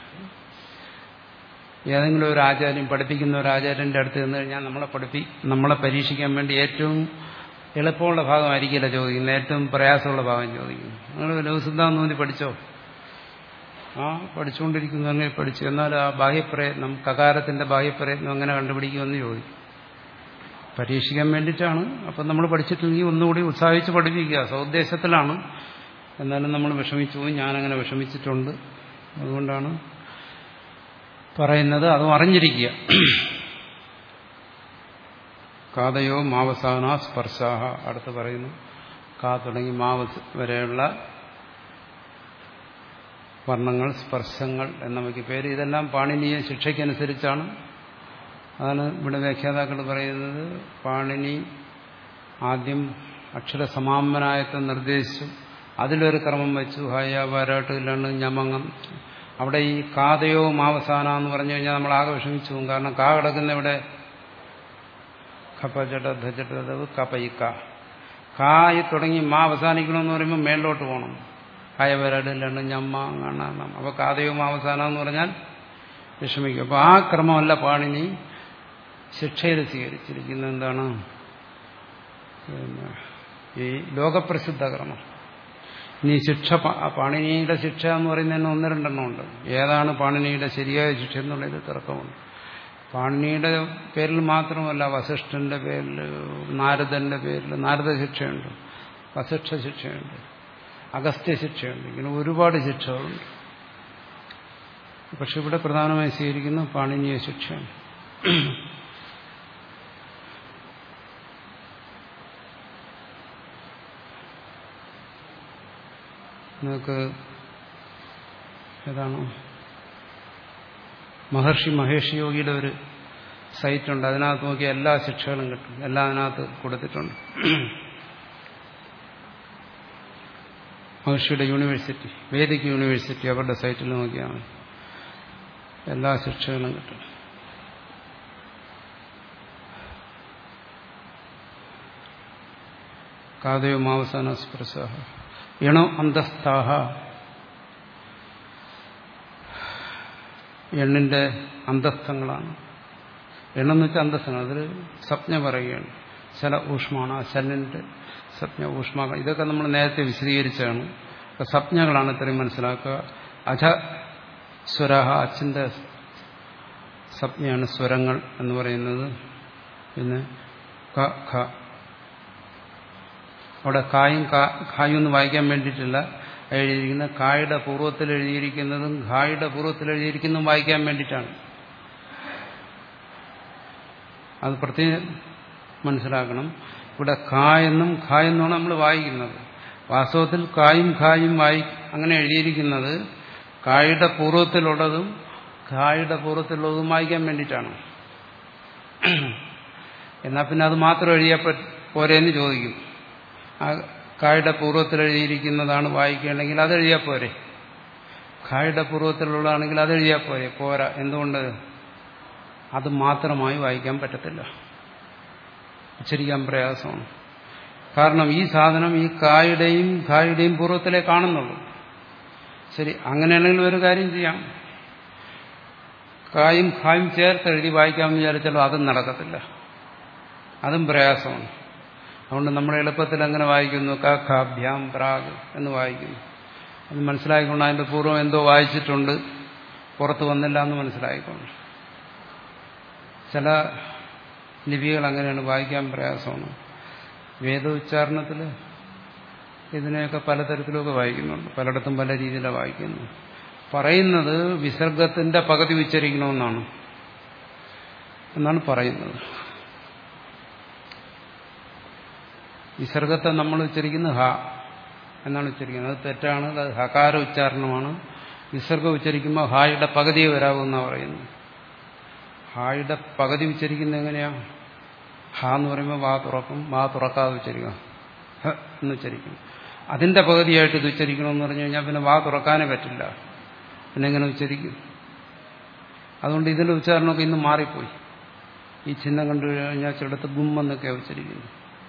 ഏതെങ്കിലും ഒരു ആചാര്യം പഠിപ്പിക്കുന്ന ഒരു ആചാര്യന്റെ അടുത്ത് നിന്ന് കഴിഞ്ഞാൽ നമ്മളെ പഠിപ്പി നമ്മളെ പരീക്ഷിക്കാൻ വേണ്ടി ഏറ്റവും എളുപ്പമുള്ള ഭാഗമായിരിക്കില്ല ചോദിക്കുന്നത് ഏറ്റവും പ്രയാസമുള്ള ഭാഗം ചോദിക്കുന്നു നിങ്ങൾ ലഘുസിദ്ധാന്തം ഓതി പഠിച്ചോ ആ പഠിച്ചുകൊണ്ടിരിക്കുന്നവരെ പഠിച്ചു എന്നാൽ ആ ബാഹ്യപ്രയത്നം കകാരത്തിന്റെ ബാഹ്യപ്രയത്നം എങ്ങനെ കണ്ടുപിടിക്കുമെന്ന് ചോദിക്കും പരീക്ഷിക്കാൻ വേണ്ടിയിട്ടാണ് അപ്പം നമ്മൾ പഠിച്ചിട്ടുണ്ടെങ്കിൽ ഒന്നുകൂടി ഉത്സാഹിച്ച് പഠിപ്പിക്കുക സൗദ്ദേശത്തിലാണ് എന്നാലും നമ്മൾ വിഷമിച്ചു പോയി ഞാനങ്ങനെ വിഷമിച്ചിട്ടുണ്ട് അതുകൊണ്ടാണ് പറയുന്നത് അതും അറിഞ്ഞിരിക്കുക കാതയോ മാവസാന സ്പർശാഹ അടുത്ത് പറയുന്നു കാ തുടങ്ങി മാവ വരെയുള്ള വർണ്ണങ്ങൾ സ്പർശങ്ങൾ എന്നവയ്ക്ക് പേര് ഇതെല്ലാം പാണിനീയ ശിക്ഷയ്ക്കനുസരിച്ചാണ് അതാണ് ഇവിടെ വ്യാഖ്യാതാക്കൾ പറയുന്നത് പാണിനി ആദ്യം അക്ഷരസമാമനായത്തെ നിർദ്ദേശിച്ചു അതിലൊരു ക്രമം വെച്ചു ഹയ വരാട്ട് ഇല്ലാണ്ട് ഞമങ്ങം അവിടെ ഈ കാതയോ മാവസാന എന്ന് പറഞ്ഞു കഴിഞ്ഞാൽ നമ്മൾ ആകെ വിഷമിച്ചു പോകും കാരണം കാ കിടക്കുന്ന ഇവിടെ ഖപ്പചട്ട ധചട്ടവ് കപയിക്ക കായി തുടങ്ങി മാ അവസാനിക്കണമെന്ന് പറയുമ്പോൾ മേലോട്ട് പോകണം ഹയ വരാട് ഇല്ലാണ്ട് ഞമ്മ കാണാം അപ്പോൾ കാതയോ മാവസാന എന്ന് പറഞ്ഞാൽ വിഷമിക്കും അപ്പോൾ ആ ക്രമമല്ല പാണിനി ശിക്ഷയിൽ സ്വീകരിച്ചിരിക്കുന്നത് എന്താണ് പിന്നെ ഈ ലോകപ്രസിദ്ധ ക്രമം ഇനി ശിക്ഷ പാണിനിയുടെ ശിക്ഷ എന്ന് പറയുന്നതിന് ഒന്ന് രണ്ടെണ്ണം ഉണ്ട് ഏതാണ് പാണിനിയുടെ ശരിയായ ശിക്ഷ എന്നുള്ളത് തർക്കമുണ്ട് പാണിനിയുടെ പേരിൽ മാത്രമല്ല വസിഷ്ഠന്റെ പേരിൽ നാരദന്റെ പേരിൽ നാരദ ശിക്ഷയുണ്ട് വസിഷ്ഠ ശിക്ഷയുണ്ട് അഗസ്ത്യ ശിക്ഷയുണ്ട് ഇങ്ങനെ ഒരുപാട് ശിക്ഷകളുണ്ട് പക്ഷെ ഇവിടെ പ്രധാനമായി സ്വീകരിക്കുന്ന പാണിനീയ ശിക്ഷയാണ് നിങ്ങൾക്ക് ഏതാണ് മഹർഷി മഹേഷ് യോഗിയുടെ ഒരു സൈറ്റുണ്ട് അതിനകത്ത് നോക്കി എല്ലാ ശിക്ഷകളും കിട്ടും എല്ലാം അതിനകത്ത് കൊടുത്തിട്ടുണ്ട് മഹർഷിയുടെ യൂണിവേഴ്സിറ്റി വേദിക് യൂണിവേഴ്സിറ്റി അവരുടെ സൈറ്റിൽ നോക്കിയാൽ മതി എല്ലാ ശിക്ഷകളും കിട്ടും കാതയോ മാവസാന സ്പർശ എണോ അന്തസ്ഥാഹ എണ്ണിന്റെ അന്തസ്ഥങ്ങളാണ് എണ്ണെന്ന് വെച്ചാൽ അന്തസ്ഥങ്ങൾ അതൊരു സ്വപ്ന പറയുകയാണ് ചില ഊഷ്മാണ് ആ ശല്ലിന്റെ സ്വപ്ന ഊഷ്മ ഇതൊക്കെ നമ്മൾ നേരത്തെ വിശദീകരിച്ചാണ് സ്വപ്നങ്ങളാണ് ഇത്രയും മനസ്സിലാക്കുക അധ സ്വരഹ അച്ഛന്റെ സ്വപ്നയാണ് സ്വരങ്ങൾ എന്ന് പറയുന്നത് പിന്നെ ക ഖ അവിടെ കായും ഖായും ഒന്ന് വായിക്കാൻ വേണ്ടിയിട്ടില്ല എഴുതിയിരിക്കുന്ന കായുടെ പൂർവ്വത്തിൽ എഴുതിയിരിക്കുന്നതും ഖായുടെ പൂർവ്വത്തിൽ എഴുതിയിരിക്കുന്നതും വായിക്കാൻ വേണ്ടിയിട്ടാണ് അത് പ്രത്യേകം മനസ്സിലാക്കണം ഇവിടെ ഖാ എന്നും ഖാ എന്നുമാണ് നമ്മൾ വായിക്കുന്നത് വാസ്തവത്തിൽ കായും ഖായും വായി അങ്ങനെ എഴുതിയിരിക്കുന്നത് കായുടെ പൂർവ്വത്തിലുള്ളതും ഖായുടെ പൂർവ്വത്തിലുള്ളതും വായിക്കാൻ വേണ്ടിയിട്ടാണ് എന്നാൽ പിന്നെ അത് മാത്രം എഴുതിയാൽ പോരെന്ന് ചോദിക്കും ആ കായുടെ പൂർവ്വത്തിൽ എഴുതിയിരിക്കുന്നതാണ് വായിക്കേണ്ടെങ്കിൽ അത് എഴുതിയാൽ പോരെ ഖായുടെ പൂർവ്വത്തിലുള്ളതാണെങ്കിൽ അത് എഴുതിയാൽ പോരെ പോരാ എന്തുകൊണ്ട് അത് മാത്രമായി വായിക്കാൻ പറ്റത്തില്ല ഉച്ചരിക്കാൻ പ്രയാസമാണ് കാരണം ഈ സാധനം ഈ കായുടെയും ഖായുടെയും പൂർവ്വത്തിലേ കാണുന്നുള്ളൂ ശരി അങ്ങനെയാണെങ്കിൽ ഒരു കാര്യം ചെയ്യാം കായും ഖായും ചേർത്ത് എഴുതി വായിക്കാമെന്ന് വിചാരിച്ചാലും അതും നടക്കത്തില്ല അതും പ്രയാസമാണ് അതുകൊണ്ട് നമ്മൾ എളുപ്പത്തിൽ അങ്ങനെ വായിക്കുന്നു ക ഖാഭ്യാം പ്രാഗ് എന്ന് വായിക്കുന്നു അത് മനസ്സിലാക്കിക്കൊണ്ട് അതിന്റെ പൂർവ്വം എന്തോ വായിച്ചിട്ടുണ്ട് പുറത്ത് വന്നില്ല എന്ന് മനസ്സിലായിക്കൊണ്ട് ചില ലിപികൾ അങ്ങനെയാണ് വായിക്കാൻ പ്രയാസമാണ് വേദോച്ചാരണത്തിൽ ഇതിനെയൊക്കെ പലതരത്തിലൊക്കെ വായിക്കുന്നുണ്ട് പലയിടത്തും പല രീതിയിലാണ് വായിക്കുന്നു പറയുന്നത് വിസർഗത്തിന്റെ പകുതി ഉച്ചരിക്കണമെന്നാണ് എന്നാണ് പറയുന്നത് വിസർഗത്തെ നമ്മൾ ഉച്ചരിക്കുന്നത് ഹ എന്നാണ് ഉച്ചരിക്കുന്നത് അത് തെറ്റാണ് അത് ഹകാര ഉച്ചാരണമാണ് വിസർഗം ഉച്ചരിക്കുമ്പോൾ ഹായുടെ പകുതിയെ വരാമെന്നാണ് പറയുന്നത് ഹായുടെ പകുതി ഉച്ചരിക്കുന്നത് എങ്ങനെയാ ഹ എന്ന് പറയുമ്പോൾ വാ തുറക്കും വാ തുറക്കാതെ ഉച്ചരിക്കാം ഹ എന്ന് ഉച്ചരിക്കും അതിന്റെ പകുതിയായിട്ട് ഇത് ഉച്ചരിക്കണമെന്ന് പറഞ്ഞു കഴിഞ്ഞാൽ പിന്നെ വാ തുറക്കാനേ പറ്റില്ല പിന്നെ എങ്ങനെ ഉച്ചരിക്കും അതുകൊണ്ട് ഇതിന്റെ ഉച്ചാരണമൊക്കെ ഇന്ന് മാറിപ്പോയി ഈ ചിഹ്നം കണ്ടു കഴിഞ്ഞാൽ ചിലടത്ത് ഗുമ്മെന്നൊക്കെ ഉച്ചരിക്കുന്നു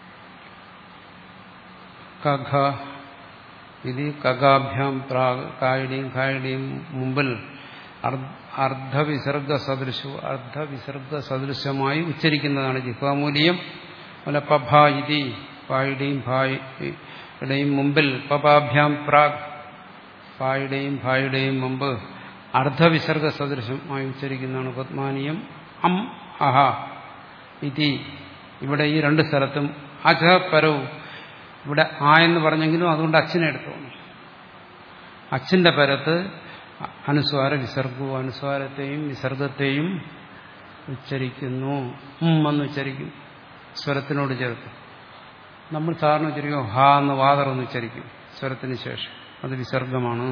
കഘ ഇത് കഗാഭ്യാം പ്രാഗ് കായുടെയും കായുടെയും മുമ്പിൽ അർദ്ധവിസർഗ സദൃശു അർദ്ധവിസർഗ സദൃശമായി ഉച്ചരിക്കുന്നതാണ് ജിഹ്വാമൂല്യം അതുപോലെ പഭ ഇതി പായുടെയും ഭായുടെയും മുമ്പിൽ പപാഭ്യാം പ്രാഗ് പായുടെയും ഭായുടെയും മുമ്പ് അർദ്ധവിസർഗ സദൃശമായി ഉച്ചരിക്കുന്നതാണ് പത്മാനീയം അം അഹ ഇതി ഇവിടെ ഈ രണ്ട് സ്ഥലത്തും അജ പരവും ഇവിടെ ആ എന്ന് പറഞ്ഞെങ്കിലും അതുകൊണ്ട് അച്ഛനെ എടുത്തോണം അച്ഛന്റെ പരത്ത് അനുസ്വാര വിസർഗവും അനുസ്വാരത്തെയും വിസർഗത്തെയും ഉച്ചരിക്കുന്നു ഉം എന്ന് ഉച്ചരിക്കും സ്വരത്തിനോട് ചേർത്ത് നമ്മൾ സാറിന് ഉച്ചരിക്കും ഹ എന്ന് വാതറന്ന് ഉച്ചരിക്കും സ്വരത്തിന് ശേഷം അത് വിസർഗമാണ്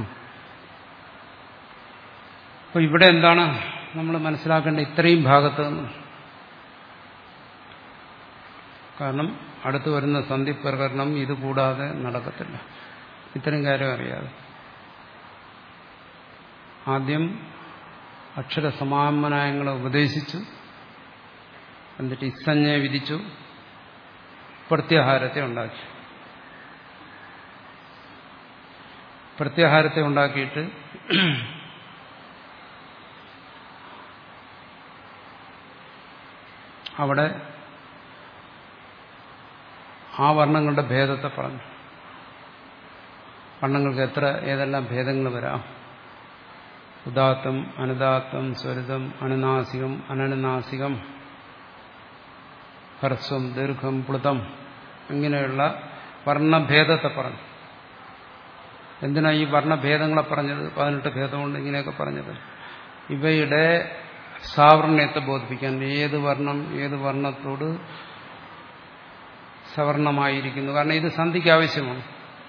അപ്പൊ ഇവിടെ എന്താണ് നമ്മൾ മനസ്സിലാക്കേണ്ട ഇത്രയും ഭാഗത്ത് നിന്ന് കാരണം അടുത്തു വരുന്ന സന്ധി പ്രകരണം ഇത് കൂടാതെ നടക്കത്തില്ല ഇത്തരം കാര്യം അറിയാതെ ആദ്യം അക്ഷരസമാമനായങ്ങളെ ഉപദേശിച്ചു എന്നിട്ട് ഇസഞ്ജയെ വിധിച്ചു പ്രത്യാഹാരത്തെ ഉണ്ടാക്കി പ്രത്യാഹാരത്തെ ഉണ്ടാക്കിയിട്ട് അവിടെ ആ വർണ്ണങ്ങളുടെ ഭേദത്തെ പറഞ്ഞു വർണ്ണങ്ങൾക്ക് എത്ര ഏതെല്ലാം ഭേദങ്ങൾ വരാം ഉദാത്തം അനുദാത്തം സ്വരിതം അനുനാസികം അനനുനാസികം ഹ്രസ്വം ദീർഘം പ്ലുതം ഇങ്ങനെയുള്ള വർണ്ണഭേദത്തെ പറഞ്ഞു എന്തിനാ ഈ വർണ്ണഭേദങ്ങളെ പറഞ്ഞത് പതിനെട്ട് ഭേദമുണ്ട് ഇങ്ങനെയൊക്കെ പറഞ്ഞത് ഇവയുടെ സാവർണ്യത്തെ ബോധിപ്പിക്കാൻ ഏത് വർണ്ണം ഏത് വർണ്ണത്തോട് സവർണമായിരിക്കുന്നു കാരണം ഇത് സന്ധിക്ക് ആവശ്യമാണ്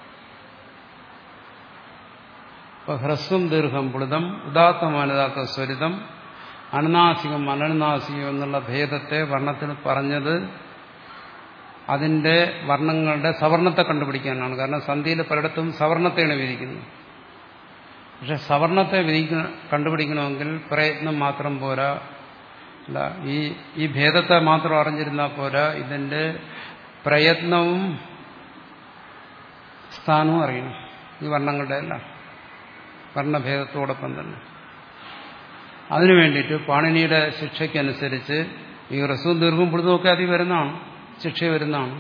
ഇപ്പൊ ഹ്രസ്വം ദീർഘം പ്ലുതം ഉദാത്തം അനുദാത്ത സ്വരിതം അനുനാസികം അനനുനാസികം എന്നുള്ള ഭേദത്തെ വർണ്ണത്തിന് പറഞ്ഞത് അതിന്റെ വർണ്ണങ്ങളുടെ സവർണത്തെ കണ്ടുപിടിക്കാനാണ് കാരണം സന്ധിയിൽ പലയിടത്തും സവർണത്തെയാണ് വിധിക്കുന്നത് പക്ഷെ സവർണത്തെ വിധിക്കുന്ന കണ്ടുപിടിക്കണമെങ്കിൽ പ്രയത്നം മാത്രം പോരാ അല്ല ഈ ഈ ഭേദത്തെ മാത്രം അറിഞ്ഞിരുന്നാൽ പോരാ ഇതിന്റെ പ്രയത്നവും സ്ഥാനവും അറിയണം ഈ വർണ്ണങ്ങളുടെ എല്ലാം വർണ്ണഭേദത്തോടൊപ്പം തന്നെ അതിനു വേണ്ടിയിട്ട് പാണിനിയുടെ ശിക്ഷയ്ക്കനുസരിച്ച് ഈ റസവും ദീർഘം പിടുത്തമൊക്കെ അതിൽ വരുന്നതാണ് ശിക്ഷ വരുന്നതാണ്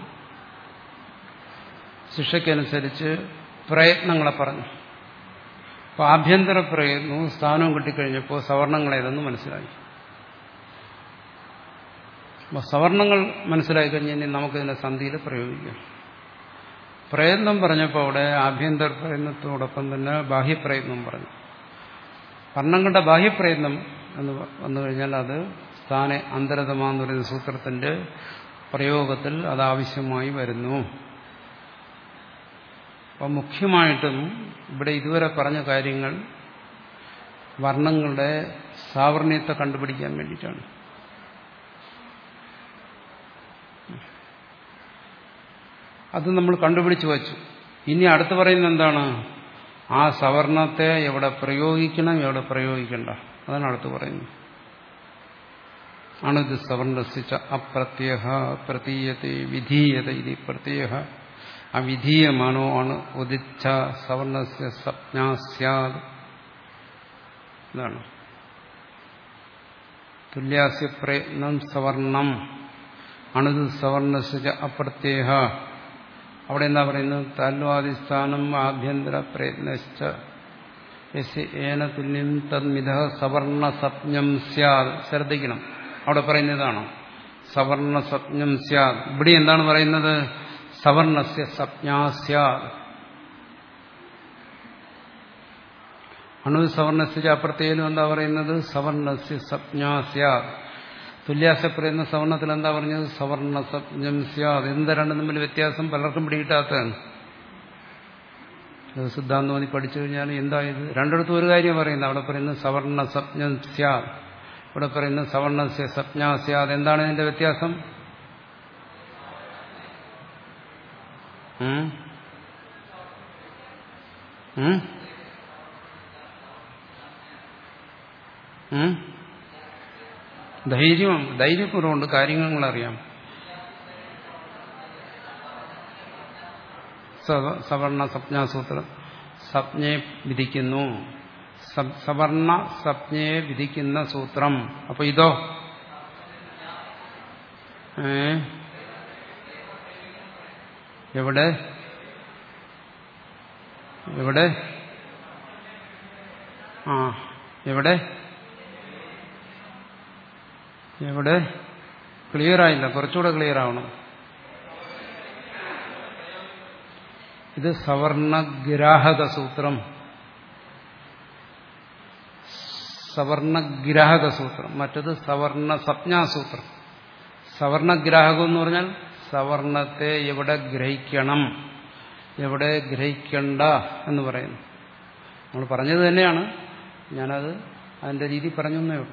ശിക്ഷയ്ക്കനുസരിച്ച് പ്രയത്നങ്ങളെ പറഞ്ഞു അപ്പോൾ ആഭ്യന്തര പ്രയത്നവും സ്ഥാനവും കിട്ടിക്കഴിഞ്ഞപ്പോൾ സവർണങ്ങളേതെന്ന് മനസ്സിലായി അപ്പോൾ സവർണങ്ങൾ മനസ്സിലായി കഴിഞ്ഞാൽ നമുക്കിതിനെ സന്ധിയിൽ പ്രയോഗിക്കാം പ്രയത്നം പറഞ്ഞപ്പോൾ അവിടെ ആഭ്യന്തര പ്രയത്നത്തോടൊപ്പം തന്നെ ബാഹ്യപ്രയത്നം പറഞ്ഞു വർണ്ണങ്ങളുടെ ബാഹ്യപ്രയത്നം എന്ന് വന്നു കഴിഞ്ഞാൽ അത് സ്ഥാന അന്തരതമാന്ന് പറയുന്ന സൂത്രത്തിന്റെ പ്രയോഗത്തിൽ അത് ആവശ്യമായി വരുന്നു അപ്പം മുഖ്യമായിട്ടും ഇവിടെ ഇതുവരെ പറഞ്ഞ കാര്യങ്ങൾ വർണ്ണങ്ങളുടെ സാവർണ്യത്തെ കണ്ടുപിടിക്കാൻ വേണ്ടിയിട്ടാണ് അത് നമ്മൾ കണ്ടുപിടിച്ചു വച്ചു ഇനി അടുത്ത് പറയുന്നത് എന്താണ് ആ സവർണത്തെ എവിടെ പ്രയോഗിക്കണം എവിടെ പ്രയോഗിക്കണ്ട അതാണ് അടുത്ത് പറയുന്നത് അണുത് സവർണസിച്ച അപ്രത്യയ പ്രതീയത്തെ വിധീയത ഇത് പ്രത്യയ അവിധീയമാണോ ആണ് ഉദിച്ച സവർണസ്യ സപ്ഞാസ്യാത് ഇതാണ് തുല്യാസ്യ പ്രയത്നം സവർണം അണുത് സവർണസിച്ച അപ്രത്യയ അവിടെ എന്താ പറയുന്നത് താൽവാദിസ്ഥാനം ആഭ്യന്തര പ്രയത്നശ്ച ഏന തുല്യം തന്മിത സവർണ സപ്ഞം സ്യാദ് ശ്രദ്ധിക്കണം അവിടെ പറയുന്നതാണോ സവർണ സപ്ഞം സ്യാദ് ഇവിടെ എന്താണ് പറയുന്നത് സവർണസ്യ സപ്ഞാ സ്യാദ് അണു സവർണസ്യ അപ്രത്യേലും എന്താ പറയുന്നത് സവർണസ്യ സപ്ഞാ സ്യാദ് തുല്യാസ പറയുന്ന സവർണത്തിൽ എന്താ പറഞ്ഞത് സവർണ സപ്ഞം സ്യാദ് എന്ത് രണ്ടും തമ്മിൽ വ്യത്യാസം പലർക്കും പിടികിട്ടാത്തതാണ് സിദ്ധാന്തമതി പഠിച്ചു കഴിഞ്ഞാൽ എന്താ ഇത് രണ്ടിടത്തും ഒരു കാര്യം പറയുന്നത് അവിടെ പറയുന്നത് സവർണ സപ്ഞം സ്യാദ് ഇവിടെ പറയുന്നത് സവർണസ്യ സപ്ഞാ സ്യാദ് എന്താണ് ഇതിന്റെ വ്യത്യാസം ഉം? ഉം? ഉം? ധൈര്യം ധൈര്യക്കുറവുണ്ട് കാര്യങ്ങൾ അറിയാം സവ- സവർണ സംജ്ഞാസൂത്രം സംജ്ഞയെ വിധിക്കുന്നു സ- സവർണ സംജ്ഞയെ വിധിക്കുന്ന സൂത്രം അപ്പൊ ഇതോ ഏ എവിടെ എവിടെ ആ എവിടെ എവിടെ ക്ലിയർ ആയില്ല കുറച്ചുകൂടെ ക്ലിയർ ആവണം ഇത് സവർണഗ്രാഹക സൂത്രം സവർണഗ്രാഹക സൂത്രം മറ്റത് സവർണ സംജ്ഞാസൂത്രം സവർണഗ്രാഹകം എന്ന് പറഞ്ഞാൽ സവർണത്തെ എവിടെ ഗ്രഹിക്കണം എവിടെ ഗ്രഹിക്കണ്ട എന്ന് പറയുന്നു നമ്മൾ പറഞ്ഞത് തന്നെയാണ് ഞാനത് അതിന്റെ രീതി പറഞ്ഞേ ഉള്ളൂ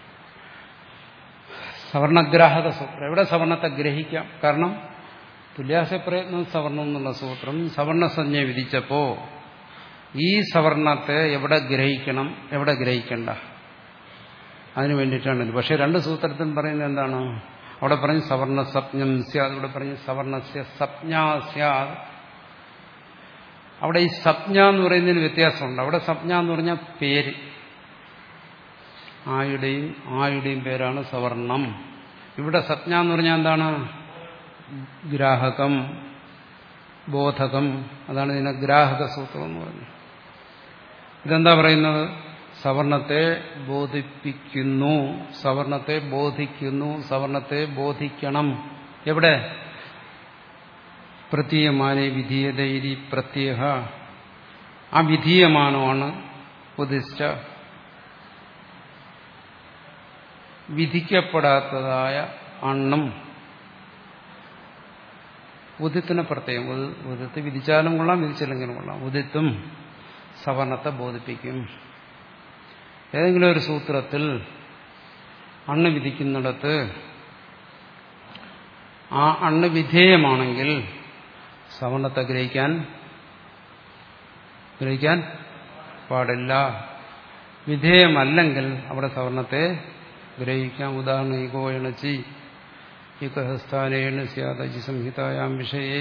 സവർണഗ്രാഹക സൂത്രം എവിടെ സവർണത്തെ ഗ്രഹിക്കാം കാരണം തുല്യാസ പ്രയത്നം സവർണം എന്നുള്ള സൂത്രം സവർണസഞ്ജ വിധിച്ചപ്പോ ഈ സവർണത്തെ എവിടെ ഗ്രഹിക്കണം എവിടെ ഗ്രഹിക്കണ്ട അതിനു വേണ്ടിയിട്ടാണ് ഇത് പക്ഷെ രണ്ട് സൂത്രത്തിൽ പറയുന്നത് എന്താണ് അവിടെ പറഞ്ഞ് സവർണ സപ്നം സ്യാദ് ഇവിടെ പറഞ്ഞ് സവർണസ്യ സപ്ഞാ സ്യാദ് അവിടെ ഈ സപ്ഞ എന്ന് പറയുന്നതിന് വ്യത്യാസമുണ്ട് അവിടെ സപ്ഞ എന്ന് പറഞ്ഞാൽ പേര് ആയുടെയും ആയുടെയും പേരാണ് സവർണം ഇവിടെ സപ്ഞ എന്ന് പറഞ്ഞാൽ എന്താണ് ഗ്രാഹകം ബോധകം അതാണ് ഇതിനെ ഗ്രാഹക സൂത്രം എന്ന് പറയുന്നത് ഇതെന്താ പറയുന്നത് സവർണത്തെ ബോധിപ്പിക്കുന്നു സവർണത്തെ ബോധിക്കുന്നു സവർണത്തെ ബോധിക്കണം എവിടെ പ്രതീയമാനെ വിധീയതയിരി പ്രത്യേക ആ വിധീയമാനമാണ് ഉദിച്ച വിധിക്കപ്പെടാത്തതായ അണ്ണം ഉദിത്തിനെ പ്രത്യേകം ഉദിത്ത് വിധിച്ചാലും കൊള്ളാം വിധിച്ചില്ലെങ്കിലും കൊള്ളാം ഉദിത്തും സവർണത്തെ ബോധിപ്പിക്കും ഏതെങ്കിലും ഒരു സൂത്രത്തിൽ അണ്ണ് വിധിക്കുന്നിടത്ത് ആ അണ്ണ് വിധേയമാണെങ്കിൽ സവർണത്തെ ഗ്രഹിക്കാൻ ഗ്രഹിക്കാൻ പാടില്ല വിധേയമല്ലെങ്കിൽ അവിടെ സവർണത്തെ ഗ്രഹിക്കാം ഉദാഹരണം ഈഗോ എണച്ചി ഇക്കഹസ്ഥാനേണ സ്യാദജി സംഹിതായാം വിഷയേ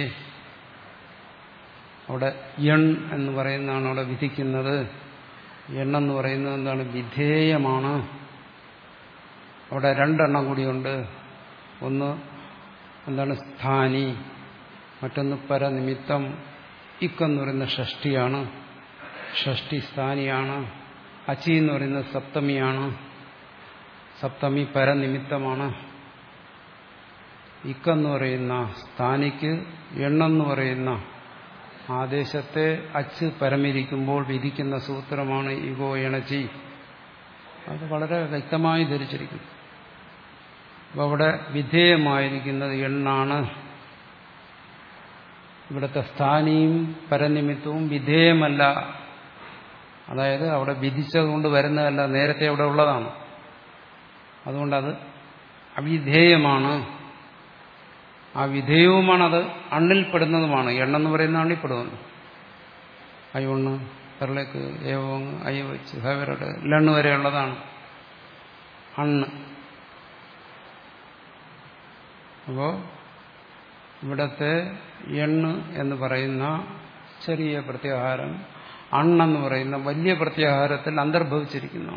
അവിടെ എൺ എന്ന് പറയുന്നതാണ് അവിടെ വിധിക്കുന്നത് എണ്ണെന്ന് പറയുന്നത് എന്താണ് വിധേയമാണ് അവിടെ രണ്ടെണ്ണം കൂടിയുണ്ട് ഒന്ന് എന്താണ് സ്ഥാനി മറ്റൊന്ന് പരനിമിത്തം ഇക്കെന്ന് പറയുന്ന ഷഷ്ടിയാണ് ഷഷ്ടി സ്ഥാനിയാണ് അച്ചി എന്ന് പറയുന്നത് സപ്തമിയാണ് സപ്തമി പരനിമിത്തമാണ് ഇക്കെന്ന് പറയുന്ന സ്ഥാനിക്ക് എണ്ണെന്ന് പറയുന്ന ആദേശത്തെ അച്ച് പരമിരിക്കുമ്പോൾ വിധിക്കുന്ന സൂത്രമാണ് ഇഗോ എണച്ചി അത് വളരെ വ്യക്തമായി ധരിച്ചിരിക്കും അപ്പോൾ അവിടെ വിധേയമായിരിക്കുന്നത് എണ്ണാണ് ഇവിടുത്തെ സ്ഥാനിയും പരനിമിത്തവും വിധേയമല്ല അതായത് അവിടെ വിധിച്ചതുകൊണ്ട് വരുന്നതല്ല നേരത്തെ അവിടെ ഉള്ളതാണ് അതുകൊണ്ടത് അവിധേയമാണ് ആ വിധേയവുമാണത് അണ്ണിൽപ്പെടുന്നതുമാണ് എണ്ണെന്ന് പറയുന്ന അണ്ണിപ്പെടുന്നു അയ്യൊണ്ണ് പെരളേക്ക് ഏവോങ് അയ്യ വെച്ച് ഹവരുടെ ലണ്ണ് വരെയുള്ളതാണ് അണ്ണ് അപ്പോ ഇവിടത്തെ എണ്ണ് എന്ന് പറയുന്ന ചെറിയ പ്രത്യാഹാരം അണ്ണെന്ന് പറയുന്ന വലിയ പ്രത്യാഹാരത്തിൽ അന്തർഭവിച്ചിരിക്കുന്നു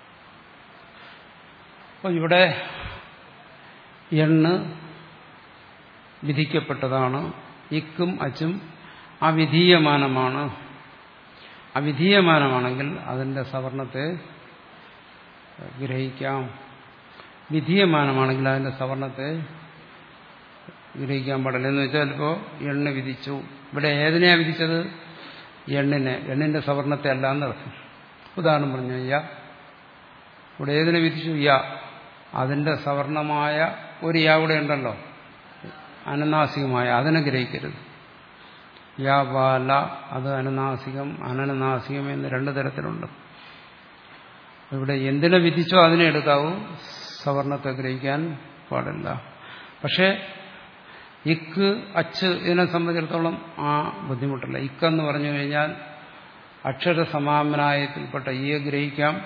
അപ്പോൾ ഇവിടെ എണ്ണ് വിധിക്കപ്പെട്ടതാണ് ഇക്കും അച്ചും അവിധീയമാനമാണ് അവിധീയമാനമാണെങ്കിൽ അതിന്റെ സവർണത്തെ ഗ്രഹിക്കാം വിധീയമാനമാണെങ്കിൽ അതിന്റെ സവർണത്തെ ഗ്രഹിക്കാൻ പാടില്ല എന്ന് വെച്ചാൽ ഇപ്പോൾ എണ്ണ വിധിച്ചു ഇവിടെ ഏതിനെയാ വിധിച്ചത് എണ്ണിനെ എണ്ണിന്റെ സവർണത്തെ അല്ല എന്നർത്ഥം ഉദാഹരണം പറഞ്ഞു യ ഇവിടെ ഏതിനെ വിധിച്ചു യ അതിന്റെ സവർണമായ ഒരു യാ ഇവിടെ ഉണ്ടല്ലോ അനനാസികമായ അതിനെ ഗ്രഹിക്കരുത് യാ വാല അത് അനനാസികം അനനാസികം എന്ന് രണ്ടു തരത്തിലുണ്ട് ഇവിടെ എന്തിനെ വിധിച്ചോ അതിനെ എടുക്കാവൂ സവർണത്തെ ഗ്രഹിക്കാൻ പാടില്ല പക്ഷേ ഇക്ക് അച്ച് ഇതിനെ സംബന്ധിച്ചിടത്തോളം ആ ബുദ്ധിമുട്ടില്ല ഇക്കെന്ന് പറഞ്ഞു കഴിഞ്ഞാൽ അക്ഷര സമാമനായത്തിൽപ്പെട്ട ഈയെ ഗ്രഹിക്കാം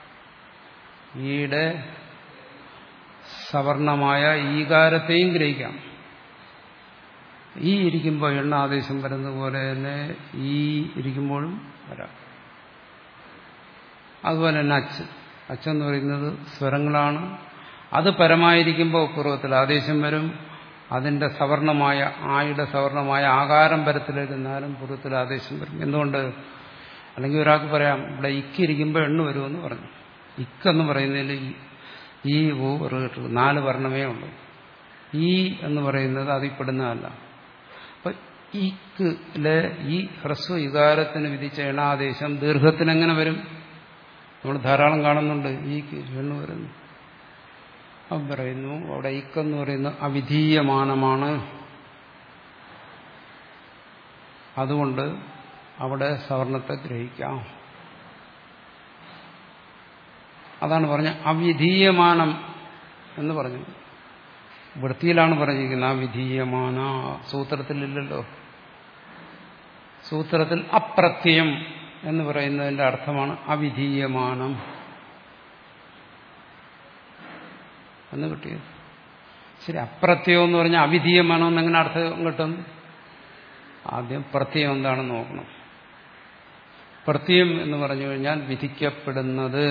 ഈയുടെ സവർണമായ ഈകാരത്തെയും ഗ്രഹിക്കാം ഈ ഇരിക്കുമ്പോൾ എണ്ണ ആദേശം വരുന്നത് പോലെ തന്നെ ഈ ഇരിക്കുമ്പോഴും വരാം അതുപോലെ തന്നെ അച്ച് അച്ചെന്ന് പറയുന്നത് സ്വരങ്ങളാണ് അത് പരമായിരിക്കുമ്പോൾ പൂർവ്വത്തിൽ ആദേശം വരും അതിന്റെ സവർണമായ ആയുടെ സവർണമായ ആകാരം പരത്തിലിരുന്നാലും പൂർവ്വത്തിൽ ആദേശം വരും എന്തുകൊണ്ട് അല്ലെങ്കിൽ ഒരാൾക്ക് പറയാം ഇവിടെ ഇക്കിരിക്കുമ്പോൾ എണ്ണ വരുമെന്ന് പറഞ്ഞു ഇക്കെന്ന് പറയുന്നതിൽ ഈ ഊ റ് നാല് വർണ്ണമേ ഉള്ളൂ ഈ എന്ന് പറയുന്നത് അതിൽപ്പെടുന്നതല്ല അപ്പൊ ഈക്കിലെ ഈ ഹ്രസ്വ വികാരത്തിന് വിധിച്ച എണാദേശം ദീർഘത്തിന് എങ്ങനെ വരും നമ്മൾ ധാരാളം കാണുന്നുണ്ട് ഈക്ക് എണ്ണു വരുന്നു അവൻ പറയുന്നു അവിടെ ഇക്കെന്ന് പറയുന്നത് അവിധീയമാനമാണ് അതുകൊണ്ട് അവിടെ സവർണത്തെ ഗ്രഹിക്കാം അതാണ് പറഞ്ഞ അവിധീയമാനം എന്ന് പറഞ്ഞു വൃത്തിയിലാണ് പറഞ്ഞിരിക്കുന്നത് അവിധീയമാന സൂത്രത്തിലില്ലല്ലോ സൂത്രത്തിൽ അപ്രത്യയം എന്ന് പറയുന്നതിന്റെ അർത്ഥമാണ് അവിധീയമാനം എന്ന് കിട്ടിയത് ശരി അപ്രത്യം എന്ന് പറഞ്ഞാൽ അവിധീയമാനം എന്ന് എങ്ങനെ അർത്ഥം കിട്ടും ആദ്യം പ്രത്യയം എന്താണെന്ന് നോക്കണം പ്രത്യം എന്ന് പറഞ്ഞു കഴിഞ്ഞാൽ വിധിക്കപ്പെടുന്നത്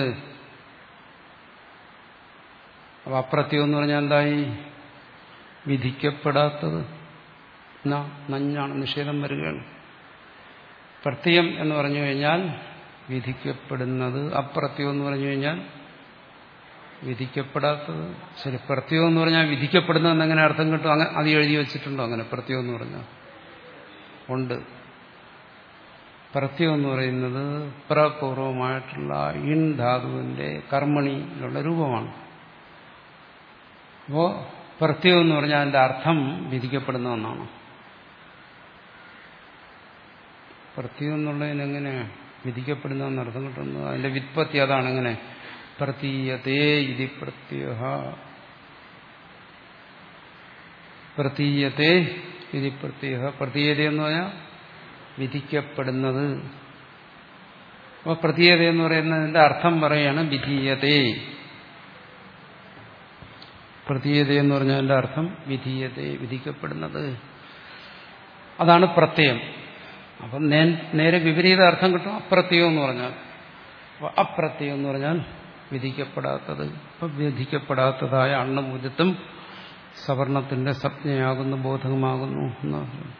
അപ്പൊ അപ്രത്യം എന്ന് പറഞ്ഞാൽ എന്തായി വിധിക്കപ്പെടാത്തത് നഞ്ഞാണ് നിഷേധം വരികയാണ് പ്രത്യം എന്ന് പറഞ്ഞു കഴിഞ്ഞാൽ വിധിക്കപ്പെടുന്നത് അപ്രത്യം എന്ന് പറഞ്ഞു കഴിഞ്ഞാൽ വിധിക്കപ്പെടാത്തത് ശരി പ്രത്യം എന്ന് പറഞ്ഞാൽ വിധിക്കപ്പെടുന്നതെന്ന് എങ്ങനെ അർത്ഥം കിട്ടും അങ്ങനെ അത് എഴുതി വെച്ചിട്ടുണ്ടോ അങ്ങനെ പ്രത്യം എന്ന് പറഞ്ഞാൽ ഉണ്ട് പ്രത്യം എന്ന് പറയുന്നത് പ്രപൂർവമായിട്ടുള്ള ഇൻ ധാതുവിന്റെ കർമ്മണിയിലുള്ള രൂപമാണ് അപ്പോ പ്രത്യം എന്ന് പറഞ്ഞാൽ അതിന്റെ അർത്ഥം വിധിക്കപ്പെടുന്ന ഒന്നാണ് പ്രത്യം എന്നുള്ളതിനെങ്ങനെ വിധിക്കപ്പെടുന്നതെന്ന് അർത്ഥം കിട്ടുന്നത് അതിന്റെ വിത്പത്തി അതാണ് എങ്ങനെ പ്രതീയതേ ഇതി പ്രത്യ പ്രതീയത്തെ ഇതി പ്രത്യേക പ്രതീയത എന്ന് പറഞ്ഞാൽ വിധിക്കപ്പെടുന്നത് അപ്പോൾ പ്രതീയത എന്ന് പറയുന്നതിന്റെ അർത്ഥം പറയാണ് വിധീയതേ പ്രതീയത എന്ന് പറഞ്ഞതിന്റെ അർത്ഥം വിധീയതേ വിധിക്കപ്പെടുന്നത് അതാണ് പ്രത്യയം അപ്പം നേരെ വിപരീത അർത്ഥം കിട്ടും അപ്രത്യയം എന്ന് പറഞ്ഞാൽ അപ്പോൾ അപ്രത്യയം എന്ന് പറഞ്ഞാൽ വിധിക്കപ്പെടാത്തത് അപ്പം വിധിക്കപ്പെടാത്തതായ അണ്ണമൂലത്തും സവർണത്തിന്റെ സംജ്ഞയാകുന്നു ബോധകമാകുന്നു എന്ന്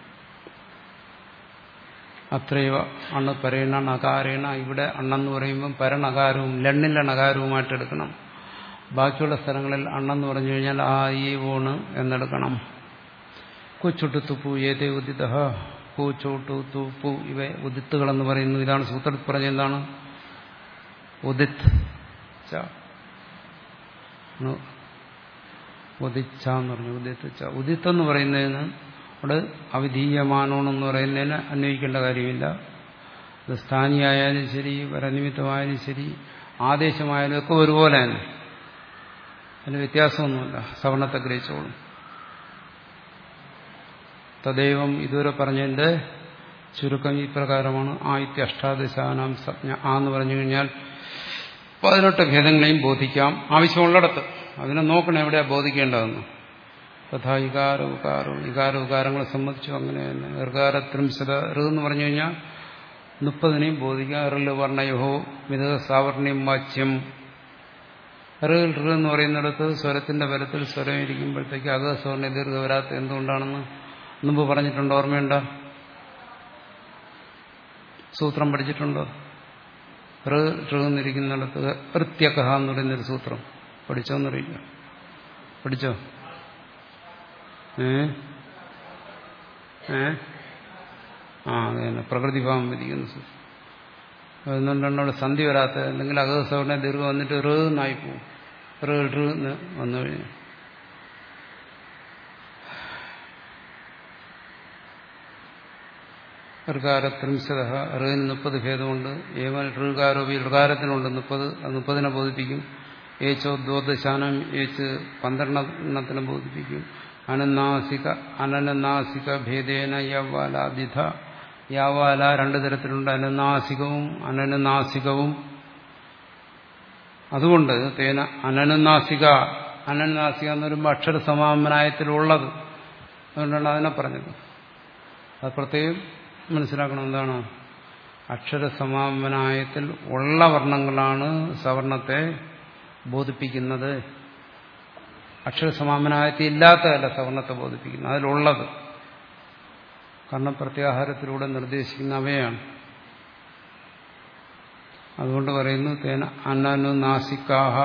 അത്രയോ അണ്ണ് പരേണ നകാരേണ ഇവിടെ അണ്ണെന്ന് പറയുമ്പം പരണകാരവും ലണ്ണിലെ നകാരവുമായിട്ട് എടുക്കണം ബാക്കിയുള്ള സ്ഥലങ്ങളിൽ അണ്ണെന്ന് പറഞ്ഞു കഴിഞ്ഞാൽ ആ ഈ ഊണ് എന്നെടുക്കണം കൊച്ചുട്ടു തുപ്പു ഏതേ ഉദിത പൂ ചോട്ടു തൂപ്പു ഇവ ഉദിത്തുകളെന്ന് പറയുന്നു ഇതാണ് സൂത്രത്തിൽ പറഞ്ഞ എന്താണ് ഉദിത് ഉദിച്ച എന്ന് പറഞ്ഞു ഉദിച്ച ഉദിത്ത് എന്ന് പറയുന്നതിന് അവിടെ അവിധീയമാനോണെന്ന് പറയുന്നതിന് അന്വയിക്കേണ്ട കാര്യമില്ല അത് സ്ഥാനിയായാലും ശരി പരനിമിത്തമായാലും ശരി ആദേശമായാലും ഒക്കെ ഒരുപോലെ തന്നെ അതിന് വ്യത്യാസമൊന്നുമില്ല സവർണത്തെ ഗ്രഹിച്ചോളും തദൈവം ഇതുവരെ പറഞ്ഞതിന്റെ ചുരുക്കം ഈ പ്രകാരമാണ് ആയിത്യ അഷ്ടാദശാനാം സജ്ഞ ആ എന്ന് പറഞ്ഞു കഴിഞ്ഞാൽ പതിനെട്ട് ഭേദങ്ങളെയും ബോധിക്കാം ആവശ്യമുള്ളിടത്ത് അതിനെ നോക്കണം എവിടെയാ ബോധിക്കേണ്ടതെന്ന് തഥാ ഇകാര ഉകാരം ഇകാര ഉകാരങ്ങളെ സംബന്ധിച്ചു അങ്ങനെ തന്നെ ഇർകാര ത്രിംശത എന്ന് പറഞ്ഞു കഴിഞ്ഞാൽ മുപ്പതിനെയും ബോധിക്കാം ഇറില് വർണ്ണയുഹോ മിത സാവർണ്യം വാച്യം ഇറിൽ ഋ എന്ന് പറയുന്നിടത്ത് സ്വരത്തിന്റെ ബലത്തിൽ സ്വരം ഇരിക്കുമ്പോഴത്തേക്ക് അക സ്വർണ്ണ ദീർഘ വരാത്ത എന്തുകൊണ്ടാണെന്ന് മുമ്പ് പറഞ്ഞിട്ടുണ്ടോ ഓർമ്മയുണ്ടോ സൂത്രം പഠിച്ചിട്ടുണ്ടോ ഋ എന്നിരിക്കുന്നിടത്ത് വൃത്യകഹ എന്ന് പറയുന്നൊരു സൂത്രം പഠിച്ചോന്നറിയില്ല പഠിച്ചോ ഏ ഏ ആ അത് തന്നെ പ്രകൃതിഭാവം വിധിക്കുന്ന സൂത്രം അതുകൊണ്ടാണ് സന്ധി വരാത്ത അല്ലെങ്കിൽ അകസവർണ്ണ ദീർഘം വന്നിട്ട് റ് എന്നായി പോവും റ് റ് എന്ന് വന്നു കഴിഞ്ഞു ഋകാര ത്രിംശത ഋന് മുപ്പത് ഭേദമുണ്ട് ഏവൽ ഋകാരോപി ഋകാരത്തിനുണ്ട് മുപ്പത് അത് മുപ്പതിനെ ബോധിപ്പിക്കും ഏച്ചോ ദ്വോദശാനം ഏച്ച് പന്ത്രണ്ടെണ്ണത്തിനെ ബോധിപ്പിക്കും അനനാസിക അനനനാസിക ഭേദേന യവാലാദിധ യാവാല രണ്ടു തരത്തിലുണ്ട് അനനാസികവും അനനനാസികവും അതുകൊണ്ട് തേന അനനനാസിക അനനനാസിക എന്ന് പറയുമ്പോൾ അക്ഷര സമാമനായത്തിലുള്ളത് അതുകൊണ്ടാണ് അതിനെ പറഞ്ഞത് അത് പ്രത്യേകം മനസ്സിലാക്കണം എന്താണ് അക്ഷര സമാമനായത്തിൽ ഉള്ള വർണ്ണങ്ങളാണ് സവർണത്തെ ബോധിപ്പിക്കുന്നത് അക്ഷര സമാമനായത്തിൽ ഇല്ലാത്തതല്ല സവർണത്തെ ബോധിപ്പിക്കുന്നത് അതിലുള്ളത് കാരണം പ്രത്യാഹാരത്തിലൂടെ നിർദ്ദേശിക്കുന്ന അവയാണ് അതുകൊണ്ട് പറയുന്നു തേന അനനുനാസിക്കാഹ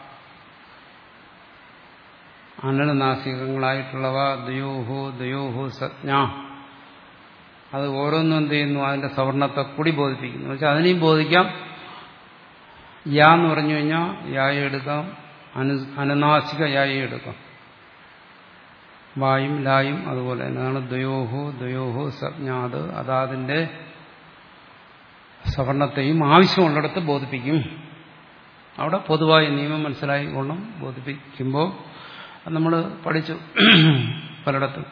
അനനുനാസികങ്ങളായിട്ടുള്ളവ ദയോഹോ ദയോഹോ സജ്ഞ അത് ഓരോന്നും എന്ത് ചെയ്യുന്നു അതിന്റെ സവർണത്തെ കൂടി ബോധിപ്പിക്കുന്നു വെച്ചാൽ അതിനെയും ബോധിക്കാം യാ എന്ന് പറഞ്ഞു കഴിഞ്ഞാൽ യായ എടുക്കാം അനു അനനാസിക യായ എടുക്കാം വായും ലായും അതുപോലെ തന്നെയാണ് ദ്വയോഹോ ദ്വയോഹോ സജ്ഞാത് അതാതിന്റെ സവർണത്തെയും ആവശ്യമുള്ളിടത്ത് ബോധിപ്പിക്കും അവിടെ പൊതുവായ നിയമം മനസ്സിലായി കൊള്ളും ബോധിപ്പിക്കുമ്പോൾ നമ്മൾ പഠിച്ചു പലയിടത്തും